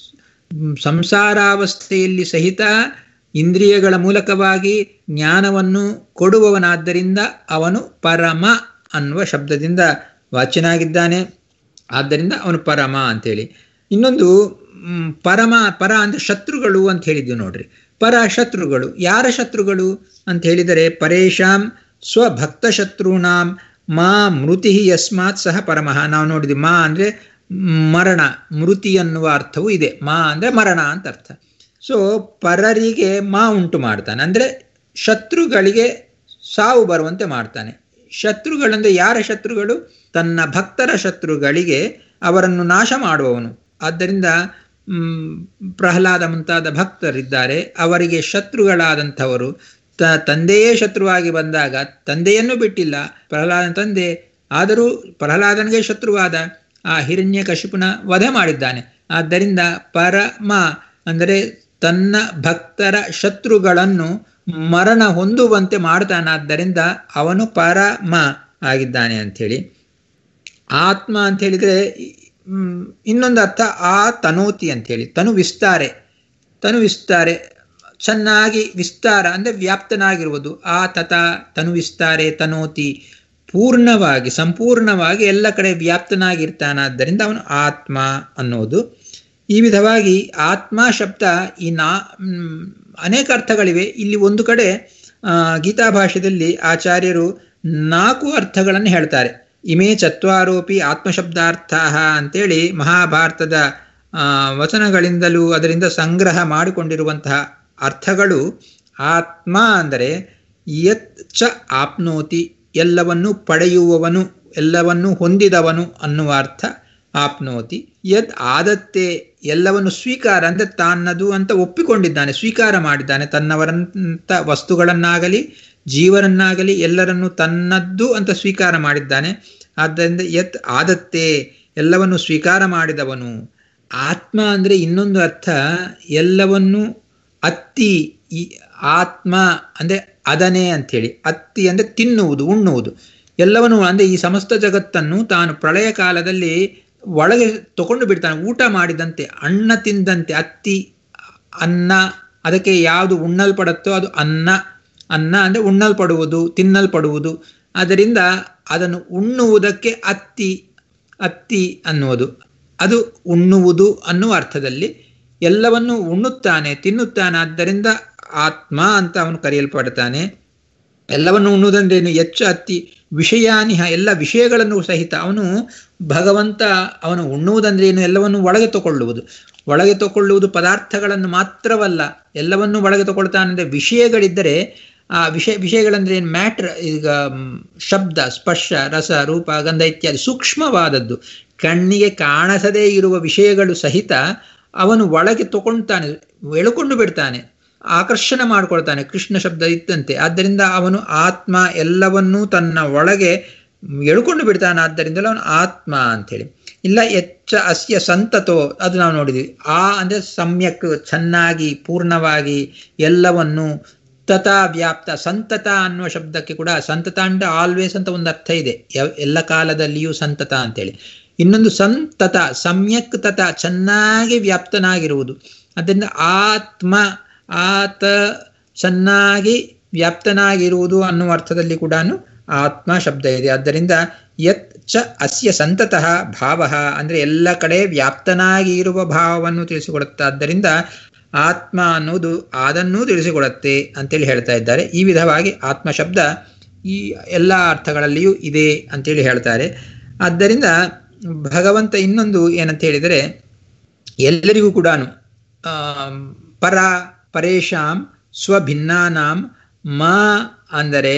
A: ಸಂಸಾರಾವಸ್ಥೆಯಲ್ಲಿ ಸಹಿತ ಇಂದ್ರಿಯಗಳ ಮೂಲಕವಾಗಿ ಜ್ಞಾನವನ್ನು ಕೊಡುವವನಾದ್ದರಿಂದ ಅವನು ಪರಮ ಅನ್ನುವ ಶಬ್ದದಿಂದ ವಾಚ್ಯನಾಗಿದ್ದಾನೆ ಆದ್ದರಿಂದ ಅವನು ಪರಮ ಅಂತೇಳಿ ಇನ್ನೊಂದು ಪರಮ ಪರ ಅಂದರೆ ಶತ್ರುಗಳು ಅಂತ ಹೇಳಿದ್ವಿ ನೋಡ್ರಿ ಪರ ಶತ್ರುಗಳು ಯಾರ ಶತ್ರುಗಳು ಅಂತ ಹೇಳಿದರೆ ಪರೇಶಾಂ ಸ್ವಭಕ್ತ ಶತ್ರುನಾಂ ಮಾ ಮೃತಿ ಯಸ್ಮಾತ್ ಸಹ ಪರಮಃ ನಾವು ನೋಡಿದ್ವಿ ಮಾ ಅಂದರೆ ಮರಣ ಮೃತಿ ಅನ್ನುವ ಅರ್ಥವೂ ಇದೆ ಮಾ ಅಂದರೆ ಮರಣ ಅಂತ ಅರ್ಥ ಸೊ ಪರರಿಗೆ ಮಾ ಉಂಟು ಮಾಡ್ತಾನೆ ಅಂದರೆ ಶತ್ರುಗಳಿಗೆ ಸಾವು ಬರುವಂತೆ ಮಾಡ್ತಾನೆ ಶತ್ರುಗಳಂದ್ರೆ ಯಾರ ಶತ್ರುಗಳು ತನ್ನ ಭಕ್ತರ ಶತ್ರುಗಳಿಗೆ ಅವರನ್ನು ನಾಶ ಮಾಡುವವನು ಆದ್ದರಿಂದ ಪ್ರಹ್ಲಾದ ಮುಂತಾದ ಭಕ್ತರಿದ್ದಾರೆ ಅವರಿಗೆ ಶತ್ರುಗಳಾದಂಥವರು ತ ತಂದೆಯೇ ಶತ್ರುವಾಗಿ ಬಂದಾಗ ತಂದೆಯನ್ನು ಬಿಟ್ಟಿಲ್ಲ ಪ್ರಹ್ಲಾದನ ತಂದೆ ಆದರೂ ಪ್ರಹ್ಲಾದನಿಗೆ ಶತ್ರುವಾದ ಆ ಹಿರಣ್ಯ ಕಶಿಪುನ ವಧೆ ಮಾಡಿದ್ದಾನೆ ಆದ್ದರಿಂದ ಪರಮ ಅಂದರೆ ತನ್ನ ಭಕ್ತರ ಶತ್ರುಗಳನ್ನು ಮರಣ ಹೊಂದುವಂತೆ ಮಾಡ್ತಾನಾದ್ದರಿಂದ ಅವನು ಪರಮ ಆಗಿದ್ದಾನೆ ಅಂಥೇಳಿ ಆತ್ಮ ಅಂತ ಹೇಳಿದ್ರೆ ಇನ್ನೊಂದು ಅರ್ಥ ಆ ತನೋತಿ ಅಂಥೇಳಿ ತನು ವಿಸ್ತಾರೆ ತನು ವಿಸ್ತಾರೆ ಚೆನ್ನಾಗಿ ವಿಸ್ತಾರ ಅಂದರೆ ವ್ಯಾಪ್ತನಾಗಿರುವುದು ಆ ತತ ತನು ವಿಸ್ತಾರೆ ತನೋತಿ ಪೂರ್ಣವಾಗಿ ಸಂಪೂರ್ಣವಾಗಿ ಎಲ್ಲ ಕಡೆ ವ್ಯಾಪ್ತನಾಗಿರ್ತಾನಾದ್ದರಿಂದ ಅವನು ಆತ್ಮ ಅನ್ನೋದು ಈ ವಿಧವಾಗಿ ಆತ್ಮ ಶಬ್ದ ಈ ನಾ ಅನೇಕ ಅರ್ಥಗಳಿವೆ ಇಲ್ಲಿ ಒಂದು ಕಡೆ ಗೀತಾ ಭಾಷೆಯಲ್ಲಿ ಆಚಾರ್ಯರು ನಾಲ್ಕು ಅರ್ಥಗಳನ್ನು ಹೇಳ್ತಾರೆ ಇಮೇ ಚತ್ವಾರೋಪಿ ಆತ್ಮಶಬ್ದಾರ್ಥ ಅಂತೇಳಿ ಮಹಾಭಾರತದ ವಚನಗಳಿಂದಲೂ ಅದರಿಂದ ಸಂಗ್ರಹ ಮಾಡಿಕೊಂಡಿರುವಂತಹ ಅರ್ಥಗಳು ಆತ್ಮ ಅಂದರೆ ಯತ್ ಚ ಆಪ್ನೋತಿ ಎಲ್ಲವನ್ನು ಪಡೆಯುವವನು ಎಲ್ಲವನ್ನು ಹೊಂದಿದವನು ಅನ್ನುವ ಅರ್ಥ ಆಪ್ನೋತಿ ಯದ್ ಆದತ್ತೆ ಎಲ್ಲವನ್ನು ಸ್ವೀಕಾರ ಅಂದರೆ ತಾನದು ಅಂತ ಒಪ್ಪಿಕೊಂಡಿದ್ದಾನೆ ಸ್ವೀಕಾರ ಮಾಡಿದ್ದಾನೆ ತನ್ನವರಂತ ವಸ್ತುಗಳನ್ನಾಗಲಿ ಜೀವನನ್ನಾಗಲಿ ಎಲ್ಲರನ್ನು ತನ್ನದ್ದು ಅಂತ ಸ್ವೀಕಾರ ಮಾಡಿದ್ದಾನೆ ಆದ್ದರಿಂದ ಯತ್ ಆದತ್ತೆ ಎಲ್ಲವನ್ನು ಸ್ವೀಕಾರ ಮಾಡಿದವನು ಆತ್ಮ ಅಂದರೆ ಇನ್ನೊಂದು ಅರ್ಥ ಎಲ್ಲವನ್ನು ಅತ್ತಿ ಈ ಆತ್ಮ ಅಂದರೆ ಅದನೇ ಅಂಥೇಳಿ ಅತ್ತಿ ಅಂದರೆ ತಿನ್ನುವುದು ಉಣ್ಣುವುದು ಎಲ್ಲವನ್ನು ಅಂದರೆ ಈ ಸಮಸ್ತ ಜಗತ್ತನ್ನು ತಾನು ಪ್ರಳಯ ಕಾಲದಲ್ಲಿ ಒಳಗೆ ತಗೊಂಡು ಬಿಡ್ತಾನೆ ಊಟ ಮಾಡಿದಂತೆ ಅನ್ನ ತಿಂದಂತೆ ಅತ್ತಿ ಅನ್ನ ಅದಕ್ಕೆ ಯಾವುದು ಉಣ್ಣಲ್ಪಡುತ್ತೋ ಅದು ಅನ್ನ ಅನ್ನ ಅಂದರೆ ಉಣ್ಣಲ್ಪಡುವುದು ತಿನ್ನಲ್ಪಡುವುದು ಅದರಿಂದ ಅದನ್ನು ಉಣ್ಣುವುದಕ್ಕೆ ಅತ್ತಿ ಅತ್ತಿ ಅನ್ನುವುದು ಅದು ಉಣ್ಣುವುದು ಅನ್ನುವ ಅರ್ಥದಲ್ಲಿ ಎಲ್ಲವನ್ನು ಉಣ್ಣುತ್ತಾನೆ ತಿನ್ನುತ್ತಾನೆ ಆದ್ದರಿಂದ ಆತ್ಮ ಅಂತ ಅವನು ಕರೆಯಲ್ಪಡ್ತಾನೆ ಎಲ್ಲವನ್ನು ಉಣ್ಣುವುದಂದ್ರೇನು ಹೆಚ್ಚು ಅತ್ತಿ ವಿಷಯಾನಿಹ ಎಲ್ಲ ವಿಷಯಗಳನ್ನು ಸಹಿತ ಅವನು ಭಗವಂತ ಅವನು ಉಣ್ಣುವುದಂದ್ರೇನು ಎಲ್ಲವನ್ನು ಒಳಗೆ ತಗೊಳ್ಳುವುದು ಒಳಗೆ ತಗೊಳ್ಳುವುದು ಪದಾರ್ಥಗಳನ್ನು ಮಾತ್ರವಲ್ಲ ಎಲ್ಲವನ್ನು ಒಳಗೆ ತಗೊಳ್ತಾನೆ ವಿಷಯಗಳಿದ್ದರೆ ಆ ವಿಷಯ ವಿಷಯಗಳಂದ್ರೆ ಏನು ಮ್ಯಾಟ್ರ್ ಈಗ ಶಬ್ದ ಸ್ಪರ್ಶ ರಸ ರೂಪ ಗಂಧ ಇತ್ಯಾದಿ ಸೂಕ್ಷ್ಮವಾದದ್ದು ಕಣ್ಣಿಗೆ ಕಾಣಿಸದೇ ಇರುವ ವಿಷಯಗಳು ಸಹಿತ ಅವನು ಒಳಗೆ ತಗೊಳ್ತಾನೆ ಎಳ್ಕೊಂಡು ಬಿಡ್ತಾನೆ ಆಕರ್ಷಣೆ ಮಾಡ್ಕೊಳ್ತಾನೆ ಕೃಷ್ಣ ಶಬ್ದ ಇದ್ದಂತೆ ಆದ್ದರಿಂದ ಅವನು ಆತ್ಮ ಎಲ್ಲವನ್ನೂ ತನ್ನ ಒಳಗೆ ಎಳ್ಕೊಂಡು ಬಿಡ್ತಾನೆ ಆದ್ದರಿಂದಲೇ ಅವನು ಆತ್ಮ ಅಂಥೇಳಿ ಇಲ್ಲ ಎಚ್ಚ ಅಸ್ಯ ಸಂತತೋ ಅದು ನಾವು ನೋಡಿದ್ವಿ ಆ ಅಂದರೆ ಸಮ್ಯಕ್ ಚೆನ್ನಾಗಿ ಪೂರ್ಣವಾಗಿ ಎಲ್ಲವನ್ನು ತಥಾ ವ್ಯಾಪ್ತ ಸಂತತ ಅನ್ನುವ ಶಬ್ದಕ್ಕೆ ಕೂಡ ಸಂತತ ಅಂದ್ರೆ ಆಲ್ವೇಸ್ ಅಂತ ಒಂದು ಅರ್ಥ ಇದೆ ಎಲ್ಲ ಕಾಲದಲ್ಲಿಯೂ ಸಂತತ ಅಂತೇಳಿ ಇನ್ನೊಂದು ಸಂತತ ಸಮ್ಯಕ್ ತತ ಚೆನ್ನಾಗಿ ವ್ಯಾಪ್ತನಾಗಿರುವುದು ಅದರಿಂದ ಆತ್ಮ ಆತ ಚೆನ್ನಾಗಿ ವ್ಯಾಪ್ತನಾಗಿರುವುದು ಅನ್ನುವ ಅರ್ಥದಲ್ಲಿ ಕೂಡ ಆತ್ಮ ಶಬ್ದ ಇದೆ ಆದ್ದರಿಂದ ಯತ್ ಚ ಅಸ್ಯ ಸಂತತಃ ಭಾವ ಅಂದರೆ ಎಲ್ಲ ಕಡೆ ವ್ಯಾಪ್ತನಾಗಿ ಇರುವ ಭಾವವನ್ನು ತಿಳಿಸಿಕೊಡುತ್ತೆ ಆದ್ದರಿಂದ ಆತ್ಮ ಅನ್ನುವುದು ಅದನ್ನೂ ತಿಳಿಸಿಕೊಡುತ್ತೆ ಅಂತೇಳಿ ಹೇಳ್ತಾ ಇದ್ದಾರೆ ಈ ವಿಧವಾಗಿ ಆತ್ಮ ಶಬ್ದ ಈ ಎಲ್ಲ ಅರ್ಥಗಳಲ್ಲಿಯೂ ಇದೆ ಅಂತೇಳಿ ಹೇಳ್ತಾರೆ ಆದ್ದರಿಂದ ಭಗವಂತ ಇನ್ನೊಂದು ಏನಂತ ಹೇಳಿದರೆ ಎಲ್ಲರಿಗೂ ಕೂಡ ಪರ ಪರೇಶಾಂ ಸ್ವಭಿನ್ನಾನಾಂ ಮ ಅಂದರೆ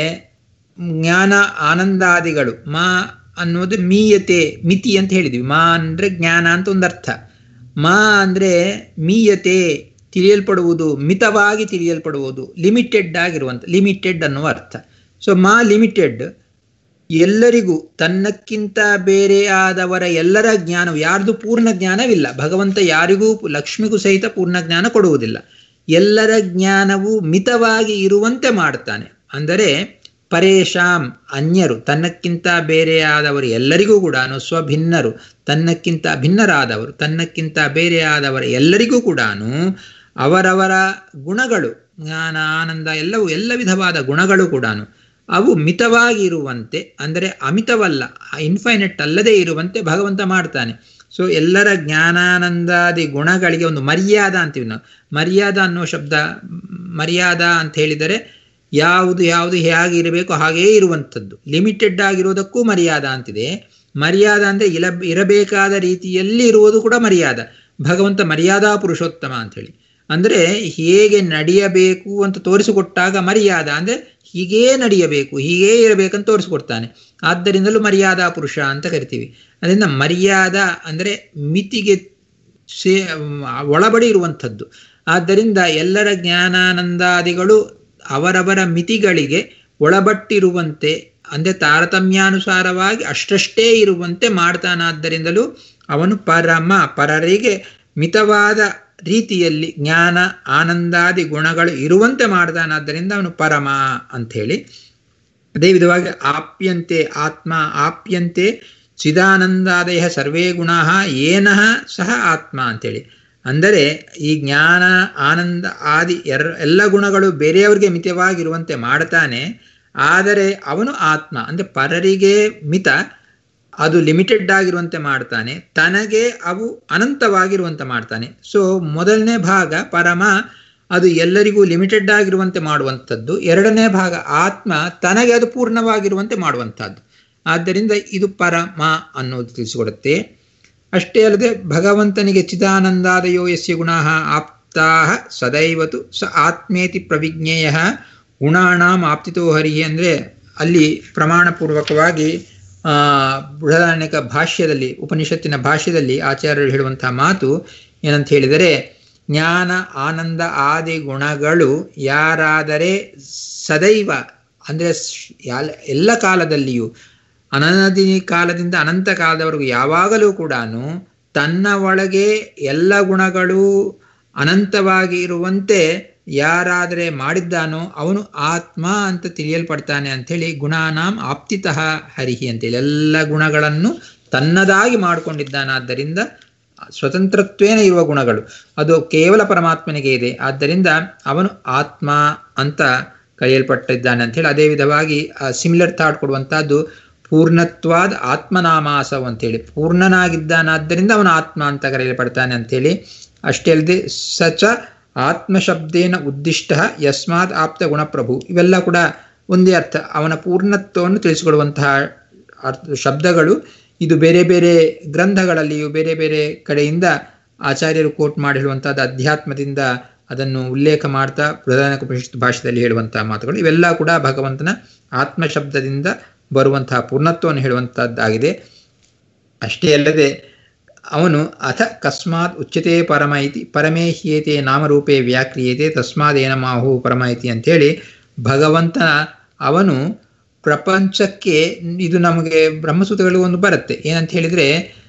A: ಜ್ಞಾನ ಆನಂದಾದಿಗಳು ಮಾ ಅನ್ನೋದು ಮೀಯತೆ ಮಿತಿ ಅಂತ ಹೇಳಿದ್ವಿ ಮಾ ಅಂದರೆ ಜ್ಞಾನ ಅಂತ ಒಂದು ಅರ್ಥ ಮಾ ಅಂದರೆ ಮೀಯತೆ ತಿಳಿಯಲ್ಪಡುವುದು ಮಿತವಾಗಿ ತಿಳಿಯಲ್ಪಡುವುದು ಲಿಮಿಟೆಡ್ ಆಗಿರುವಂಥ ಲಿಮಿಟೆಡ್ ಅನ್ನುವ ಅರ್ಥ ಸೊ ಮಾ ಲಿಮಿಟೆಡ್ ಎಲ್ಲರಿಗೂ ತನ್ನಕ್ಕಿಂತ ಬೇರೆ ಆದವರ ಎಲ್ಲರ ಜ್ಞಾನವು ಯಾರ್ದು ಪೂರ್ಣ ಜ್ಞಾನವಿಲ್ಲ ಭಗವಂತ ಯಾರಿಗೂ ಲಕ್ಷ್ಮಿಗೂ ಸಹಿತ ಪೂರ್ಣ ಜ್ಞಾನ ಕೊಡುವುದಿಲ್ಲ ಎಲ್ಲರ ಜ್ಞಾನವು ಮಿತವಾಗಿ ಇರುವಂತೆ ಮಾಡ್ತಾನೆ ಅಂದರೆ ಪರೇಶಾಂ ಅನ್ಯರು ತನ್ನಕ್ಕಿಂತ ಬೇರೆಯಾದವರು ಎಲ್ಲರಿಗೂ ಕೂಡ ಸ್ವಭಿನ್ನರು ತನ್ನಕ್ಕಿಂತ ಭಿನ್ನರಾದವರು ತನ್ನಕ್ಕಿಂತ ಬೇರೆಯಾದವರ ಎಲ್ಲರಿಗೂ ಕೂಡ ಅವರವರ ಗುಣಗಳು ಜ್ಞಾನ ಆನಂದ ಎಲ್ಲವೂ ಎಲ್ಲ ವಿಧವಾದ ಗುಣಗಳು ಕೂಡ ಅವು ಮಿತವಾಗಿ ಇರುವಂತೆ ಅಂದರೆ ಅಮಿತವಲ್ಲ ಇನ್ಫೈನೆಟ್ ಅಲ್ಲದೆ ಇರುವಂತೆ ಭಗವಂತ ಮಾಡ್ತಾನೆ ಸೊ ಎಲ್ಲರ ಜ್ಞಾನಾನಂದಾದಿ ಗುಣಗಳಿಗೆ ಒಂದು ಮರ್ಯಾದ ಅಂತೀವಿ ನಾವು ಮರ್ಯಾದ ಅನ್ನೋ ಶಬ್ದ ಮರ್ಯಾದ ಅಂತ ಹೇಳಿದರೆ ಯಾವುದು ಯಾವುದು ಹೇಗೆ ಇರಬೇಕು ಹಾಗೇ ಇರುವಂಥದ್ದು ಲಿಮಿಟೆಡ್ ಆಗಿರೋದಕ್ಕೂ ಮರ್ಯಾದ ಅಂತಿದೆ ಮರ್ಯಾದ ಅಂದರೆ ಇಲ ಇರಬೇಕಾದ ರೀತಿಯಲ್ಲಿ ಇರುವುದು ಕೂಡ ಮರ್ಯಾದ ಭಗವಂತ ಮರ್ಯಾದಾ ಪುರುಷೋತ್ತಮ ಅಂಥೇಳಿ ಅಂದರೆ ಹೇಗೆ ನಡೆಯಬೇಕು ಅಂತ ತೋರಿಸಿಕೊಟ್ಟಾಗ ಮರ್ಯಾದ ಅಂದರೆ ಹೀಗೇ ನಡೆಯಬೇಕು ಹೀಗೇ ಇರಬೇಕಂತ ತೋರಿಸಿಕೊಡ್ತಾನೆ ಆದ್ದರಿಂದಲೂ ಮರ್ಯಾದಾ ಪುರುಷ ಅಂತ ಕರಿತೀವಿ ಅದರಿಂದ ಮರ್ಯಾದ ಅಂದರೆ ಮಿತಿಗೆ ಸೇ ಒಳಬಡಿ ಇರುವಂಥದ್ದು ಆದ್ದರಿಂದ ಎಲ್ಲರ ಜ್ಞಾನಾನಂದಾದಿಗಳು ಅವರವರ ಮಿತಿಗಳಿಗೆ ಒಳಬಟ್ಟಿರುವಂತೆ ಅಂದರೆ ತಾರತಮ್ಯಾನುಸಾರವಾಗಿ ಅಷ್ಟಷ್ಟೇ ಇರುವಂತೆ ಮಾಡ್ತಾನಾದ್ದರಿಂದಲೂ ಅವನು ಪರಮ ಪರರಿಗೆ ಮಿತವಾದ ರೀತಿಯಲ್ಲಿ ಜ್ಞಾನ ಆನಂದಾದಿ ಗುಣಗಳು ಇರುವಂತೆ ಮಾಡ್ತಾನಾದ್ದರಿಂದ ಅವನು ಪರಮ ಅಂಥೇಳಿ ಅದೇ ವಿಧವಾಗಿ ಆಪ್ಯಂತೆ ಆತ್ಮ ಆಪ್ಯಂತೆ ಚಿದಾನಂದಾದಯ ಸರ್ವೇ ಗುಣ ಏನಃ ಸಹ ಆತ್ಮ ಅಂತೇಳಿ ಅಂದರೆ ಈ ಜ್ಞಾನ ಆನಂದ ಆದಿ ಎರ್ ಎಲ್ಲ ಗುಣಗಳು ಬೇರೆಯವರಿಗೆ ಮಿತವಾಗಿರುವಂತೆ ಮಾಡ್ತಾನೆ ಆದರೆ ಅವನು ಆತ್ಮ ಅಂದರೆ ಪರರಿಗೆ ಮಿತ ಅದು ಲಿಮಿಟೆಡ್ ಆಗಿರುವಂತೆ ಮಾಡ್ತಾನೆ ತನಗೆ ಅವು ಅನಂತವಾಗಿರುವಂತೆ ಮಾಡ್ತಾನೆ ಸೊ ಮೊದಲನೇ ಭಾಗ ಪರಮ ಅದು ಎಲ್ಲರಿಗೂ ಲಿಮಿಟೆಡ್ ಆಗಿರುವಂತೆ ಮಾಡುವಂಥದ್ದು ಎರಡನೇ ಭಾಗ ಆತ್ಮ ತನಗೆ ಅದು ಪೂರ್ಣವಾಗಿರುವಂತೆ ಮಾಡುವಂಥದ್ದು ಆದ್ದರಿಂದ ಇದು ಪರಮ ಅನ್ನೋದು ತಿಳಿಸಿಕೊಡುತ್ತೆ ಅಷ್ಟೇ ಅಲ್ಲದೆ ಭಗವಂತನಿಗೆ ಚಿದಾನಂದಾದಯೋ ಯಸ್ಯ ಗುಣ ಆಪ್ತಾ ಸದೈವತು ಸ ಆತ್ಮೇತಿ ಪ್ರವಿಜ್ಞೇಯ ಗುಣಾಣಾಂ ಆಪ್ತಿತೋ ಹರಿ ಅಂದರೆ ಅಲ್ಲಿ ಪ್ರಮಾಣಪೂರ್ವಕವಾಗಿ ಬೃಹದಾರಣ್ಯಕ ಭಾಷ್ಯದಲ್ಲಿ ಉಪನಿಷತ್ತಿನ ಭಾಷ್ಯದಲ್ಲಿ ಆಚಾರ್ಯರು ಹೇಳುವಂತಹ ಮಾತು ಏನಂತ ಹೇಳಿದರೆ ಜ್ಞಾನ ಆನಂದ ಆದಿ ಗುಣಗಳು ಯಾರಾದರೆ ಸದೈವ ಅಂದರೆ ಎಲ್ಲ ಕಾಲದಲ್ಲಿಯೂ ಅನನದಿ ಕಾಲದಿಂದ ಅನಂತ ಕಾಲದವರೆಗೂ ಯಾವಾಗಲೂ ಕೂಡ ತನ್ನ ಒಳಗೆ ಎಲ್ಲ ಗುಣಗಳು ಅನಂತವಾಗಿ ಇರುವಂತೆ ಯಾರಾದರೆ ಮಾಡಿದ್ದಾನೋ ಅವನು ಆತ್ಮ ಅಂತ ತಿಳಿಯಲ್ಪಡ್ತಾನೆ ಅಂಥೇಳಿ ಗುಣಾನಾಂ ಆಪ್ತಿತಃ ಹರಿಹಿ ಅಂತೇಳಿ ಎಲ್ಲ ಗುಣಗಳನ್ನು ತನ್ನದಾಗಿ ಮಾಡಿಕೊಂಡಿದ್ದಾನಾದ್ದರಿಂದ ಸ್ವತಂತ್ರತ್ವೇನ ಇರುವ ಗುಣಗಳು ಅದು ಕೇವಲ ಪರಮಾತ್ಮನಿಗೆ ಇದೆ ಆದ್ದರಿಂದ ಅವನು ಆತ್ಮ ಅಂತ ಕರೆಯಲ್ಪಟ್ಟಿದ್ದಾನೆ ಅಂಥೇಳಿ ಅದೇ ವಿಧವಾಗಿ ಸಿಮಿಲರ್ ಥಾಟ್ ಕೊಡುವಂತಹದ್ದು ಪೂರ್ಣತ್ವಾದ ಆತ್ಮನಾಮಾಸವ್ ಅಂತೇಳಿ ಪೂರ್ಣನಾಗಿದ್ದಾನಾದ್ದರಿಂದ ಅವನು ಆತ್ಮ ಅಂತ ಕರೆಯಲ್ಪಡ್ತಾನೆ ಅಂಥೇಳಿ ಅಷ್ಟೇ ಅಲ್ಲದೆ ಸಚ ಆತ್ಮಶಬ್ದೇನ ಉದ್ದಿಷ್ಟ ಯಸ್ಮಾತ್ ಆಪ್ತ ಗುಣಪ್ರಭು ಇವೆಲ್ಲ ಕೂಡ ಒಂದೇ ಅರ್ಥ ಅವನ ಪೂರ್ಣತ್ವವನ್ನು ತಿಳಿಸಿಕೊಡುವಂತಹ ಅರ್ಥ ಶಬ್ದಗಳು ಇದು ಬೇರೆ ಬೇರೆ ಗ್ರಂಥಗಳಲ್ಲಿಯೂ ಬೇರೆ ಬೇರೆ ಕಡೆಯಿಂದ ಆಚಾರ್ಯರು ಕೋಟ್ ಮಾಡಿ ಹೇಳುವಂತಹದ್ದು ಅಧ್ಯಾತ್ಮದಿಂದ ಅದನ್ನು ಉಲ್ಲೇಖ ಮಾಡ್ತಾ ಪ್ರಧಾನ ಉಪನಿಷತ್ ಭಾಷೆಯಲ್ಲಿ ಹೇಳುವಂತಹ ಮಾತುಗಳು ಇವೆಲ್ಲ ಕೂಡ ಭಗವಂತನ ಆತ್ಮ ಶಬ್ದದಿಂದ ಬರುವಂತಹ ಪೂರ್ಣತ್ವವನ್ನು ಹೇಳುವಂತಹದ್ದಾಗಿದೆ ಅಷ್ಟೇ ಅಲ್ಲದೆ ಅವನು ಅಥ ಕಸ್ಮಾತ್ ಉಚ್ಯತೆ ಪರಮ ಇತಿ ಪರಮೇ ಹ್ಯೇತೆ ನಾಮರೂಪೇ ವ್ಯಾಕ್ರಿಯತೆ ತಸ್ಮಾದೇನ ಮಾಹು ಪರಮ ಇತಿ ಅಂತೇಳಿ ಭಗವಂತನ ಅವನು ಪ್ರಪಂಚಕ್ಕೆ ಇದು ನಮಗೆ ಬ್ರಹ್ಮಸೂತ್ರಗಳು ಒಂದು ಬರುತ್ತೆ ಏನಂತ ಹೇಳಿದ್ರೆ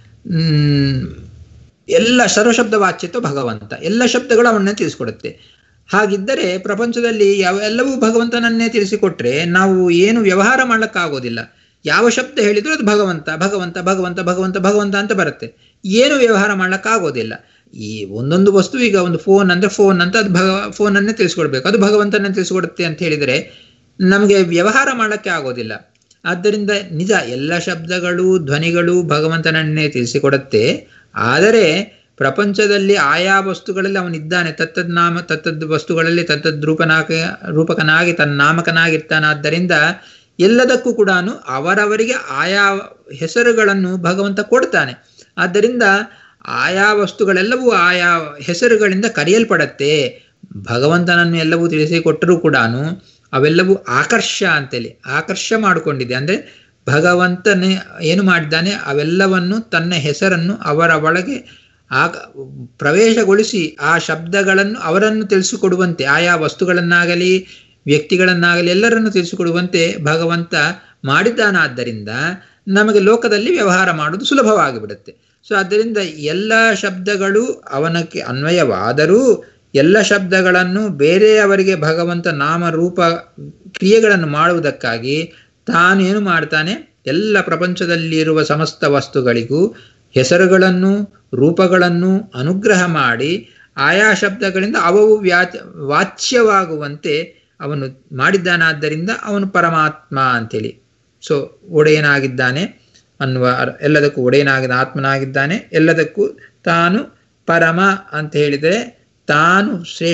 A: ಎಲ್ಲ ಸರ್ವಶಬ್ದ ವಾಚ್ಯತ್ವ ಭಗವಂತ ಎಲ್ಲ ಶಬ್ದಗಳು ಅವನ್ನೇ ತಿಳಿಸ್ಕೊಡುತ್ತೆ ಹಾಗಿದ್ದರೆ ಪ್ರಪಂಚದಲ್ಲಿ ಯಾವ ಎಲ್ಲವೂ ಭಗವಂತನನ್ನೇ ತಿಳಿಸಿಕೊಟ್ರೆ ನಾವು ಏನು ವ್ಯವಹಾರ ಮಾಡ್ಲಿಕ್ಕಾಗೋದಿಲ್ಲ ಯಾವ ಶಬ್ದ ಹೇಳಿದ್ರು ಅದು ಭಗವಂತ ಭಗವಂತ ಭಗವಂತ ಭಗವಂತ ಭಗವಂತ ಅಂತ ಬರುತ್ತೆ ಏನು ವ್ಯವಹಾರ ಮಾಡ್ಲಿಕ್ಕಾಗೋದಿಲ್ಲ ಈ ಒಂದೊಂದು ವಸ್ತು ಈಗ ಒಂದು ಫೋನ್ ಅಂದ್ರೆ ಫೋನ್ ಅಂತ ಅದು ಭಗ ಫೋನನ್ನೇ ತಿಳಿಸ್ಕೊಡ್ಬೇಕು ಅದು ಭಗವಂತನೇ ತಿಳಿಸ್ಕೊಡುತ್ತೆ ಅಂತ ಹೇಳಿದರೆ ನಮಗೆ ವ್ಯವಹಾರ ಮಾಡಕ್ಕೆ ಆಗೋದಿಲ್ಲ ಆದ್ದರಿಂದ ನಿಜ ಎಲ್ಲ ಶಬ್ದಗಳು ಧ್ವನಿಗಳು ಭಗವಂತನನ್ನೇ ತಿಳಿಸಿಕೊಡುತ್ತೆ ಆದರೆ ಪ್ರಪಂಚದಲ್ಲಿ ಆಯಾ ವಸ್ತುಗಳಲ್ಲಿ ಅವನಿದ್ದಾನೆ ತತ್ತದ್ ನಾಮ ತತ್ತದ್ ವಸ್ತುಗಳಲ್ಲಿ ತತ್ತದ್ ರೂಪನಾಗ ರೂಪಕನಾಗಿ ತನ್ನ ನಾಮಕನಾಗಿರ್ತಾನಾದ್ದರಿಂದ ಎಲ್ಲದಕ್ಕೂ ಕೂಡ ಅವರವರಿಗೆ ಆಯಾ ಹೆಸರುಗಳನ್ನು ಭಗವಂತ ಕೊಡ್ತಾನೆ ಆದ್ದರಿಂದ ಆಯಾ ವಸ್ತುಗಳೆಲ್ಲವೂ ಆಯಾ ಹೆಸರುಗಳಿಂದ ಕರೆಯಲ್ಪಡತ್ತೆ ಭಗವಂತನನ್ನು ಎಲ್ಲವೂ ತಿಳಿಸಿಕೊಟ್ಟರೂ ಕೂಡ ಅವೆಲ್ಲವೂ ಆಕರ್ಷ ಅಂತೇಳಿ ಆಕರ್ಷ ಮಾಡಿಕೊಂಡಿದೆ ಅಂದರೆ ಭಗವಂತನೇ ಏನು ಮಾಡಿದ್ದಾನೆ ಅವೆಲ್ಲವನ್ನು ತನ್ನ ಹೆಸರನ್ನು ಅವರ ಒಳಗೆ ಆ ಪ್ರವೇಶಗೊಳಿಸಿ ಆ ಶಬ್ದಗಳನ್ನು ಅವರನ್ನು ತಿಳಿಸಿಕೊಡುವಂತೆ ಆಯಾ ವಸ್ತುಗಳನ್ನಾಗಲಿ ವ್ಯಕ್ತಿಗಳನ್ನಾಗಲಿ ಎಲ್ಲರನ್ನು ತಿಳಿಸಿಕೊಡುವಂತೆ ಭಗವಂತ ಮಾಡಿದ್ದಾನಾದ್ದರಿಂದ ನಮಗೆ ಲೋಕದಲ್ಲಿ ವ್ಯವಹಾರ ಮಾಡುವುದು ಸುಲಭವಾಗಿ ಬಿಡುತ್ತೆ ಸೊ ಆದ್ದರಿಂದ ಎಲ್ಲ ಶಬ್ದಗಳು ಅವನಕ್ಕೆ ಅನ್ವಯವಾದರೂ ಎಲ್ಲ ಶಬ್ದಗಳನ್ನು ಬೇರೆಯವರಿಗೆ ಭಗವಂತ ನಾಮ ರೂಪ ಕ್ರಿಯೆಗಳನ್ನು ಮಾಡುವುದಕ್ಕಾಗಿ ತಾನು ಏನು ಮಾಡ್ತಾನೆ ಎಲ್ಲ ಪ್ರಪಂಚದಲ್ಲಿರುವ ಸಮಸ್ತ ವಸ್ತುಗಳಿಗೂ ಹೆಸರುಗಳನ್ನು ರೂಪಗಳನ್ನು ಅನುಗ್ರಹ ಮಾಡಿ ಆಯಾ ಶಬ್ದಗಳಿಂದ ಅವವು ವ್ಯಾಚ ವಾಚ್ಯವಾಗುವಂತೆ ಅವನು ಮಾಡಿದ್ದಾನಾದ್ದರಿಂದ ಅವನು ಪರಮಾತ್ಮ ಅಂತೇಳಿ ಸೊ ಒಡೆಯನಾಗಿದ್ದಾನೆ ಅನ್ನುವ ಎಲ್ಲದಕ್ಕೂ ಒಡೆಯನಾಗಿದ್ದ ಆತ್ಮನಾಗಿದ್ದಾನೆ ಎಲ್ಲದಕ್ಕೂ ತಾನು ಪರಮ ಅಂತ ಹೇಳಿದರೆ ತಾನು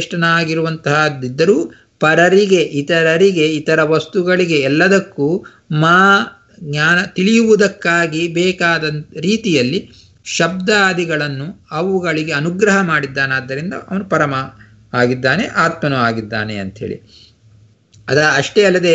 A: ಶ್ರೇಷ್ಠನಾಗಿರುವಂತಹದ್ದಿದ್ದರೂ ಪರರಿಗೆ ಇತರರಿಗೆ ಇತರ ವಸ್ತುಗಳಿಗೆ ಎಲ್ಲದಕ್ಕೂ ಮಾ ಜ್ಞಾನ ತಿಳಿಯುವುದಕ್ಕಾಗಿ ಬೇಕಾದ ರೀತಿಯಲ್ಲಿ ಶಬ್ದಾದಿಗಳನ್ನು ಅವುಗಳಿಗೆ ಅನುಗ್ರಹ ಮಾಡಿದ್ದಾನಾದ್ದರಿಂದ ಅವನು ಪರಮ ಆಗಿದ್ದಾನೆ ಆತ್ಮನೂ ಆಗಿದ್ದಾನೆ ಅಂಥೇಳಿ ಅದ ಅಷ್ಟೇ ಅಲ್ಲದೆ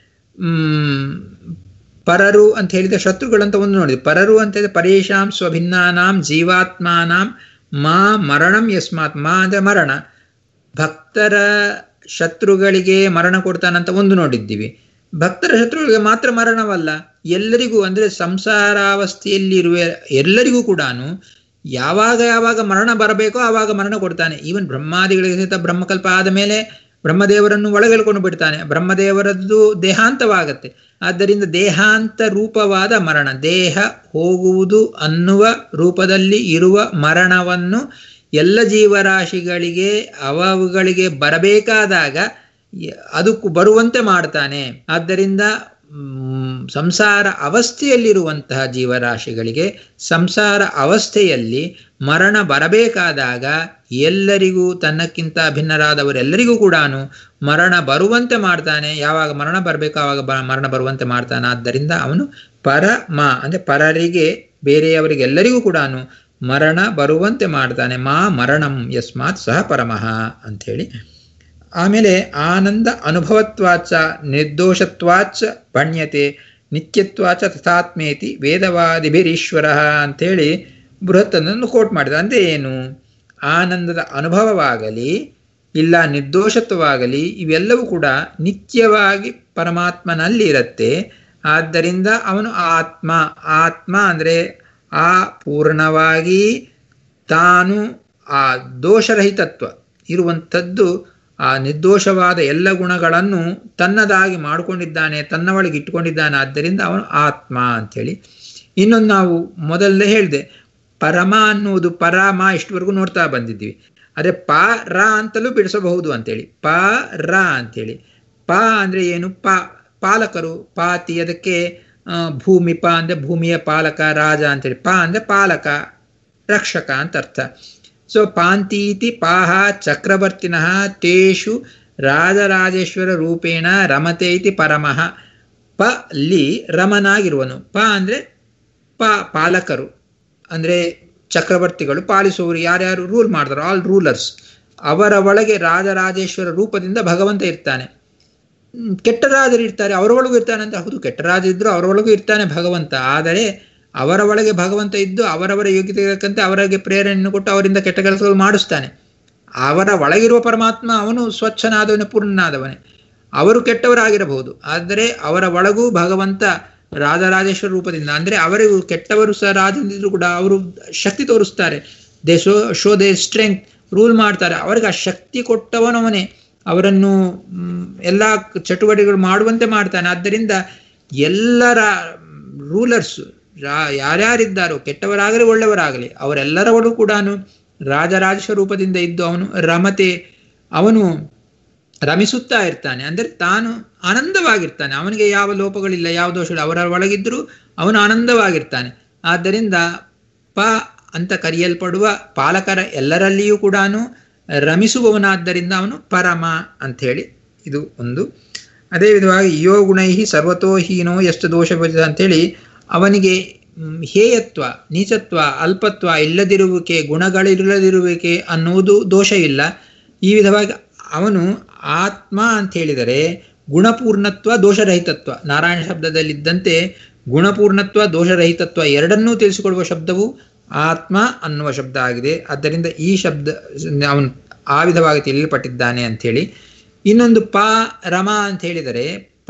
A: ಪರರು ಅಂತ ಹೇಳಿದ ಶತ್ರುಗಳಂತ ಒಂದು ನೋಡಿದೆ ಪರರು ಅಂತ ಹೇಳಿದ್ರೆ ಪರೇಶಾಂ ಸ್ವಭಿನ್ನಾನಾಂ ಜೀವಾತ್ಮಾನಾಂ ಮಾ ಮರಣಂ ಯಸ್ಮಾತ್ ಮಾ ಅಂದರೆ ಮರಣ ಭಕ್ತರ ಶತ್ರುಗಳಿಗೆ ಮರಣ ಕೊಡ್ತಾನಂತ ಒಂದು ನೋಡಿದ್ದೀವಿ ಭಕ್ತರ ಶತ್ರುಗಳಿಗೆ ಮಾತ್ರ ಮರಣವಲ್ಲ ಎಲ್ಲರಿಗೂ ಅಂದರೆ ಸಂಸಾರಾವಸ್ಥೆಯಲ್ಲಿರುವ ಎಲ್ಲರಿಗೂ ಕೂಡ ಯಾವಾಗ ಯಾವಾಗ ಮರಣ ಬರಬೇಕೋ ಆವಾಗ ಮರಣ ಕೊಡ್ತಾನೆ ಈವನ್ ಬ್ರಹ್ಮಾದಿಗಳಿಗೆ ಸಹಿತ ಬ್ರಹ್ಮಕಲ್ಪ ಆದ ಮೇಲೆ ಬ್ರಹ್ಮದೇವರನ್ನು ಒಳಗೆಳ್ಕೊಂಡು ಬಿಡ್ತಾನೆ ಬ್ರಹ್ಮದೇವರದ್ದು ದೇಹಾಂತವಾಗತ್ತೆ ಆದ್ದರಿಂದ ದೇಹಾಂತ ರೂಪವಾದ ಮರಣ ದೇಹ ಹೋಗುವುದು ಅನ್ನುವ ರೂಪದಲ್ಲಿ ಇರುವ ಮರಣವನ್ನು ಎಲ್ಲ ಜೀವರಾಶಿಗಳಿಗೆ ಅವುಗಳಿಗೆ ಬರಬೇಕಾದಾಗ ಅದಕ್ಕೂ ಬರುವಂತೆ ಮಾಡ್ತಾನೆ ಆದ್ದರಿಂದ ಸಂಸಾರ ಅವಸ್ಥೆಯಲ್ಲಿರುವಂತಹ ಜೀವರಾಶಿಗಳಿಗೆ ಸಂಸಾರ ಅವಸ್ಥೆಯಲ್ಲಿ ಮರಣ ಬರಬೇಕಾದಾಗ ಎಲ್ಲರಿಗೂ ತನ್ನಕ್ಕಿಂತ ಭಿನ್ನರಾದವರೆಲ್ಲರಿಗೂ ಕೂಡ ಮರಣ ಬರುವಂತೆ ಮಾಡ್ತಾನೆ ಯಾವಾಗ ಮರಣ ಬರಬೇಕು ಆವಾಗ ಬ ಮರಣ ಬರುವಂತೆ ಮಾಡ್ತಾನೆ ಆದ್ದರಿಂದ ಅವನು ಪರಮ ಅಂದರೆ ಪರರಿಗೆ ಬೇರೆಯವರಿಗೆ ಎಲ್ಲರಿಗೂ ಕೂಡ ಮರಣ ಬರುವಂತೆ ಮಾಡ್ತಾನೆ ಮಾ ಮರಣಂ ಯಸ್ಮಾತ್ ಸಹ ಪರಮಃ ಅಂಥೇಳಿ ಆಮೇಲೆ ಆನಂದ ಅನುಭವತ್ವಾಚ ನಿರ್ದೋಷತ್ವಾಚ ಬಣ್ಯತೆ ನಿತ್ಯತ್ವಾಚ ತಥಾತ್ಮೇತಿ ವೇದವಾದಿಭಿರೀಶ್ವರ ಅಂಥೇಳಿ ಬೃಹತ್ತನ್ನು ಕೋಟ್ ಮಾಡಿದ ಅಂದರೆ ಏನು ಆನಂದದ ಅನುಭವವಾಗಲಿ ಇಲ್ಲ ನಿರ್ದೋಷತ್ವವಾಗಲಿ ಇವೆಲ್ಲವೂ ಕೂಡ ನಿತ್ಯವಾಗಿ ಪರಮಾತ್ಮನಲ್ಲಿ ಇರುತ್ತೆ ಆದ್ದರಿಂದ ಅವನು ಆತ್ಮ ಆತ್ಮ ಅಂದರೆ ಆ ಪೂರ್ಣವಾಗಿ ತಾನು ಆ ದೋಷರಹಿತತ್ವ ಇರುವಂಥದ್ದು ಆ ನಿರ್ದೋಷವಾದ ಎಲ್ಲ ಗುಣಗಳನ್ನು ತನ್ನದಾಗಿ ಮಾಡಿಕೊಂಡಿದ್ದಾನೆ ತನ್ನ ಒಳಗೆ ಇಟ್ಕೊಂಡಿದ್ದಾನೆ ಆದ್ದರಿಂದ ಅವನು ಆತ್ಮ ಅಂಥೇಳಿ ಇನ್ನೊಂದು ನಾವು ಮೊದಲೇ ಹೇಳಿದೆ ಪರಮ ಅನ್ನುವುದು ಪರಮ ಇಷ್ಟವರೆಗೂ ನೋಡ್ತಾ ಬಂದಿದ್ದೀವಿ ಅದೇ ಪ ರ ಅಂತಲೂ ಬಿಡಿಸಬಹುದು ಅಂತೇಳಿ ಪ ರ ಅಂತೇಳಿ ಪ ಅಂದರೆ ಏನು ಪ ಪಾಲಕರು ಪಾತಿ ಅದಕ್ಕೆ ಭೂಮಿ ಪ ಅಂದರೆ ಭೂಮಿಯ ಪಾಲಕ ರಾಜ ಅಂತೇಳಿ ಪ ಅಂದರೆ ಪಾಲಕ ರಕ್ಷಕ ಅಂತ ಅರ್ಥ ಸೊ ಪಾಂತೀತಿ ಪಾಹ ಚಕ್ರವರ್ತಿನಃ ತೇಷು ರಾಜರಾಜೇಶ್ವರ ರೂಪೇಣ ರಮತೆ ಇತಿ ಪರಮಃ ಪ ಲಿ ರಮನಾಗಿರುವನು ಪ ಅಂದರೆ ಪ ಪಾಲಕರು ಅಂದರೆ ಚಕ್ರವರ್ತಿಗಳು ಪಾಲಿಸುವವರು ಯಾರ್ಯಾರು ರೂಲ್ ಮಾಡ್ತಾರೋ ಆಲ್ ರೂಲರ್ಸ್ ಅವರ ಒಳಗೆ ರಾಜರಾಜೇಶ್ವರ ರೂಪದಿಂದ ಭಗವಂತ ಇರ್ತಾನೆ ಕೆಟ್ಟ ರಾಜರು ಇರ್ತಾರೆ ಅವರೊಳಗೂ ಇರ್ತಾನೆ ಅಂತ ಹೌದು ಕೆಟ್ಟ ರಾಜ ಇದ್ರು ಅವರೊಳಗೂ ಇರ್ತಾನೆ ಭಗವಂತ ಆದರೆ ಅವರ ಒಳಗೆ ಭಗವಂತ ಇದ್ದು ಅವರವರ ಯೋಗ್ಯತೆ ತಕ್ಕಂತೆ ಅವರಿಗೆ ಪ್ರೇರಣೆಯನ್ನು ಕೊಟ್ಟು ಅವರಿಂದ ಕೆಟ್ಟ ಕೆಲಸಗಳು ಮಾಡಿಸ್ತಾನೆ ಅವರ ಒಳಗಿರುವ ಪರಮಾತ್ಮ ಅವನು ಸ್ವಚ್ಛನಾದವನೇ ಪೂರ್ಣನಾದವನೇ ಅವರು ಕೆಟ್ಟವರಾಗಿರಬಹುದು ಆದರೆ ಅವರ ಒಳಗೂ ಭಗವಂತ ರಾಜರಾಜೇಶ್ವರ ರೂಪದಿಂದ ಅಂದರೆ ಅವರಿಗೂ ಕೆಟ್ಟವರು ಸಹ ರಾಜನಿದ್ರು ಕೂಡ ಅವರು ಶಕ್ತಿ ತೋರಿಸ್ತಾರೆ they show show they strength rule ಮಾಡ್ತಾರೆ ಅವರಿಗೆ ಆ ಶಕ್ತಿ ಕೊಟ್ಟವನವನೇ ಅವರನ್ನು ಎಲ್ಲ ಚಟುವಟಿಕೆಗಳು ಮಾಡುವಂತೆ ಮಾಡ್ತಾನೆ ಆದ್ದರಿಂದ ಎಲ್ಲರ ರೂಲರ್ಸ್ ಯಾರ್ಯಾರಿದ್ದಾರೋ ಕೆಟ್ಟವರಾಗಲಿ ಒಳ್ಳೆಯವರಾಗಲಿ ಅವರೆಲ್ಲರ ಒಳಗೂ ಕೂಡ ರಾಜರಾಜೇಶ್ವರ ರೂಪದಿಂದ ಇದ್ದು ಅವನು ರಮತೆ ಅವನು ರಮಿಸುತ್ತಾ ಇರ್ತಾನೆ ಅಂದರೆ ತಾನು ಆನಂದವಾಗಿರ್ತಾನೆ ಅವನಿಗೆ ಯಾವ ಲೋಪಗಳಿಲ್ಲ ಯಾವ ದೋಷಗಳು ಅವರ ಒಳಗಿದ್ದರೂ ಅವನು ಆನಂದವಾಗಿರ್ತಾನೆ ಆದ್ದರಿಂದ ಪ ಅಂತ ಕರೆಯಲ್ಪಡುವ ಪಾಲಕರ ಎಲ್ಲರಲ್ಲಿಯೂ ಕೂಡ ರಮಿಸುವವನಾದ್ದರಿಂದ ಅವನು ಪರಮ ಅಂಥೇಳಿ ಇದು ಒಂದು ಅದೇ ವಿಧವಾಗಿ ಯೋ ಗುಣೈ ಸರ್ವತೋ ಹೀನೋ ಎಷ್ಟು ದೋಷ ಅಂಥೇಳಿ ಅವನಿಗೆ ಹೇಯತ್ವ ನೀಚತ್ವ ಅಲ್ಪತ್ವ ಇಲ್ಲದಿರುವಿಕೆ ಗುಣಗಳಿಲ್ಲದಿರುವಿಕೆ ಅನ್ನುವುದು ದೋಷ ಇಲ್ಲ ಈ ವಿಧವಾಗಿ ಅವನು ಆತ್ಮ ಅಂತ ಹೇಳಿದರೆ ಗುಣಪೂರ್ಣತ್ವ ದೋಷರಹಿತತ್ವ ನಾರಾಯಣ ಶಬ್ದದಲ್ಲಿದ್ದಂತೆ ಗುಣಪೂರ್ಣತ್ವ ದೋಷರಹಿತತ್ವ ಎರಡನ್ನೂ ತಿಳಿಸಿಕೊಡುವ ಶಬ್ದವು ಆತ್ಮ ಅನ್ನುವ ಶಬ್ದ ಆಗಿದೆ ಆದ್ದರಿಂದ ಈ ಶಬ್ದ ಅವನು ಆ ವಿಧವಾಗಿ ತಿಳಿಯಲ್ಪಟ್ಟಿದ್ದಾನೆ ಅಂಥೇಳಿ ಇನ್ನೊಂದು ಪ ರಮ ಅಂತ ಹೇಳಿದರೆ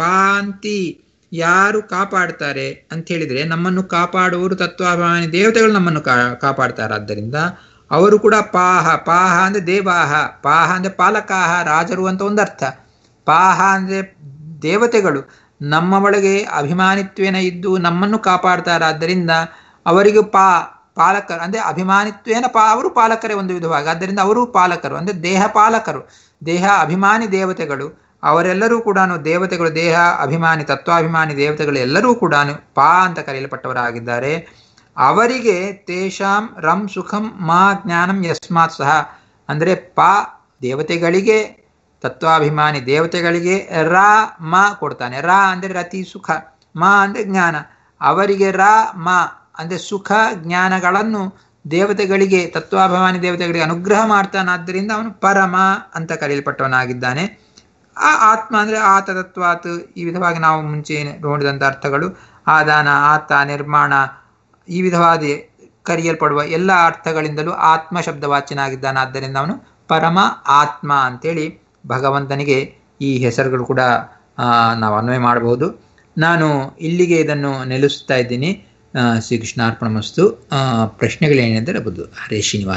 A: ಪಾಂತಿ ಯಾರು ಕಾಪಾಡ್ತಾರೆ ಅಂತ ಹೇಳಿದರೆ ನಮ್ಮನ್ನು ಕಾಪಾಡುವವರು ತತ್ವಾಭಿಮಾನಿ ದೇವತೆಗಳು ನಮ್ಮನ್ನು ಕಾ ಕಾಪಾಡ್ತಾರೆ ಆದ್ದರಿಂದ ಅವರು ಕೂಡ ಪಾಹ ಪಾಹ ಅಂದರೆ ದೇವಾಹ ಪಾಹ ಅಂದರೆ ಪಾಲಕಾಹ ರಾಜರು ಅಂತ ಒಂದು ಅರ್ಥ ಪಾಹ ಅಂದರೆ ದೇವತೆಗಳು ನಮ್ಮ ಒಳಗೆ ಅಭಿಮಾನಿತ್ವೇನ ಇದ್ದು ನಮ್ಮನ್ನು ಕಾಪಾಡ್ತಾರೆ ಆದ್ದರಿಂದ ಅವರಿಗೂ ಪಾ ಪಾಲಕರು ಅಂದರೆ ಅಭಿಮಾನಿತ್ವೇನ ಪಾ ಅವರು ಪಾಲಕರೇ ಒಂದು ವಿಧವಾಗಿ ಆದ್ದರಿಂದ ಅವರು ಪಾಲಕರು ಅಂದರೆ ದೇಹ ಪಾಲಕರು ದೇಹ ಅಭಿಮಾನಿ ದೇವತೆಗಳು ಅವರೆಲ್ಲರೂ ಕೂಡ ದೇವತೆಗಳು ದೇಹ ಅಭಿಮಾನಿ ತತ್ವಾಭಿಮಾನಿ ದೇವತೆಗಳು ಎಲ್ಲರೂ ಕೂಡ ಪಾ ಅಂತ ಕರೆಯಲ್ಪಟ್ಟವರಾಗಿದ್ದಾರೆ ಅವರಿಗೆ ತೇಷಾಂ ರಂ ಸುಖಂ ಮಾ ಜ್ಞಾನಂ ಯಸ್ಮಾತ್ ಸಹ ಅಂದರೆ ಪಾ ದೇವತೆಗಳಿಗೆ ತತ್ವಾಭಿಮಾನಿ ದೇವತೆಗಳಿಗೆ ರಾ ಮ ಕೊಡ್ತಾನೆ ರಾ ಅಂದರೆ ರತಿ ಸುಖ ಮಾ ಅಂದರೆ ಜ್ಞಾನ ಅವರಿಗೆ ರಾ ಮ ಅಂದರೆ ಸುಖ ಜ್ಞಾನಗಳನ್ನು ದೇವತೆಗಳಿಗೆ ತತ್ವಾಭಿಮಾನಿ ದೇವತೆಗಳಿಗೆ ಅನುಗ್ರಹ ಮಾಡ್ತಾನಾದ್ದರಿಂದ ಅವನು ಪರಮ ಅಂತ ಕರೆಯಲ್ಪಟ್ಟವನಾಗಿದ್ದಾನೆ ಆ ಆತ್ಮ ಅಂದರೆ ಆತ ತತ್ವಾತ್ ಈ ವಿಧವಾಗಿ ನಾವು ಮುಂಚೆ ನೋಡಿದಂಥ ಅರ್ಥಗಳು ಆದಾನ ಆತ ನಿರ್ಮಾಣ ಈ ವಿಧವಾದ ಕರೆಯಲ್ಪಡುವ ಎಲ್ಲ ಅರ್ಥಗಳಿಂದಲೂ ಆತ್ಮ ಶಬ್ದವಾಚ್ಯನಾಗಿದ್ದಾನೆ ಆದ್ದರಿಂದ ಅವನು ಪರಮ ಆತ್ಮ ಅಂತೇಳಿ ಭಗವಂತನಿಗೆ ಈ ಹೆಸರುಗಳು ಕೂಡ ನಾವು ಅನ್ವಯ ಮಾಡಬಹುದು ನಾನು ಇಲ್ಲಿಗೆ ಇದನ್ನು ನಿಲ್ಲಿಸ್ತಾ ಇದ್ದೀನಿ ಶ್ರೀ ಕೃಷ್ಣಾರ್ಪಣ ಮಸ್ತು ಪ್ರಶ್ನೆಗಳೇನೆಂದರೆ ಬುದು ಹರೇ ಶ್ರೀನಿವಾಸ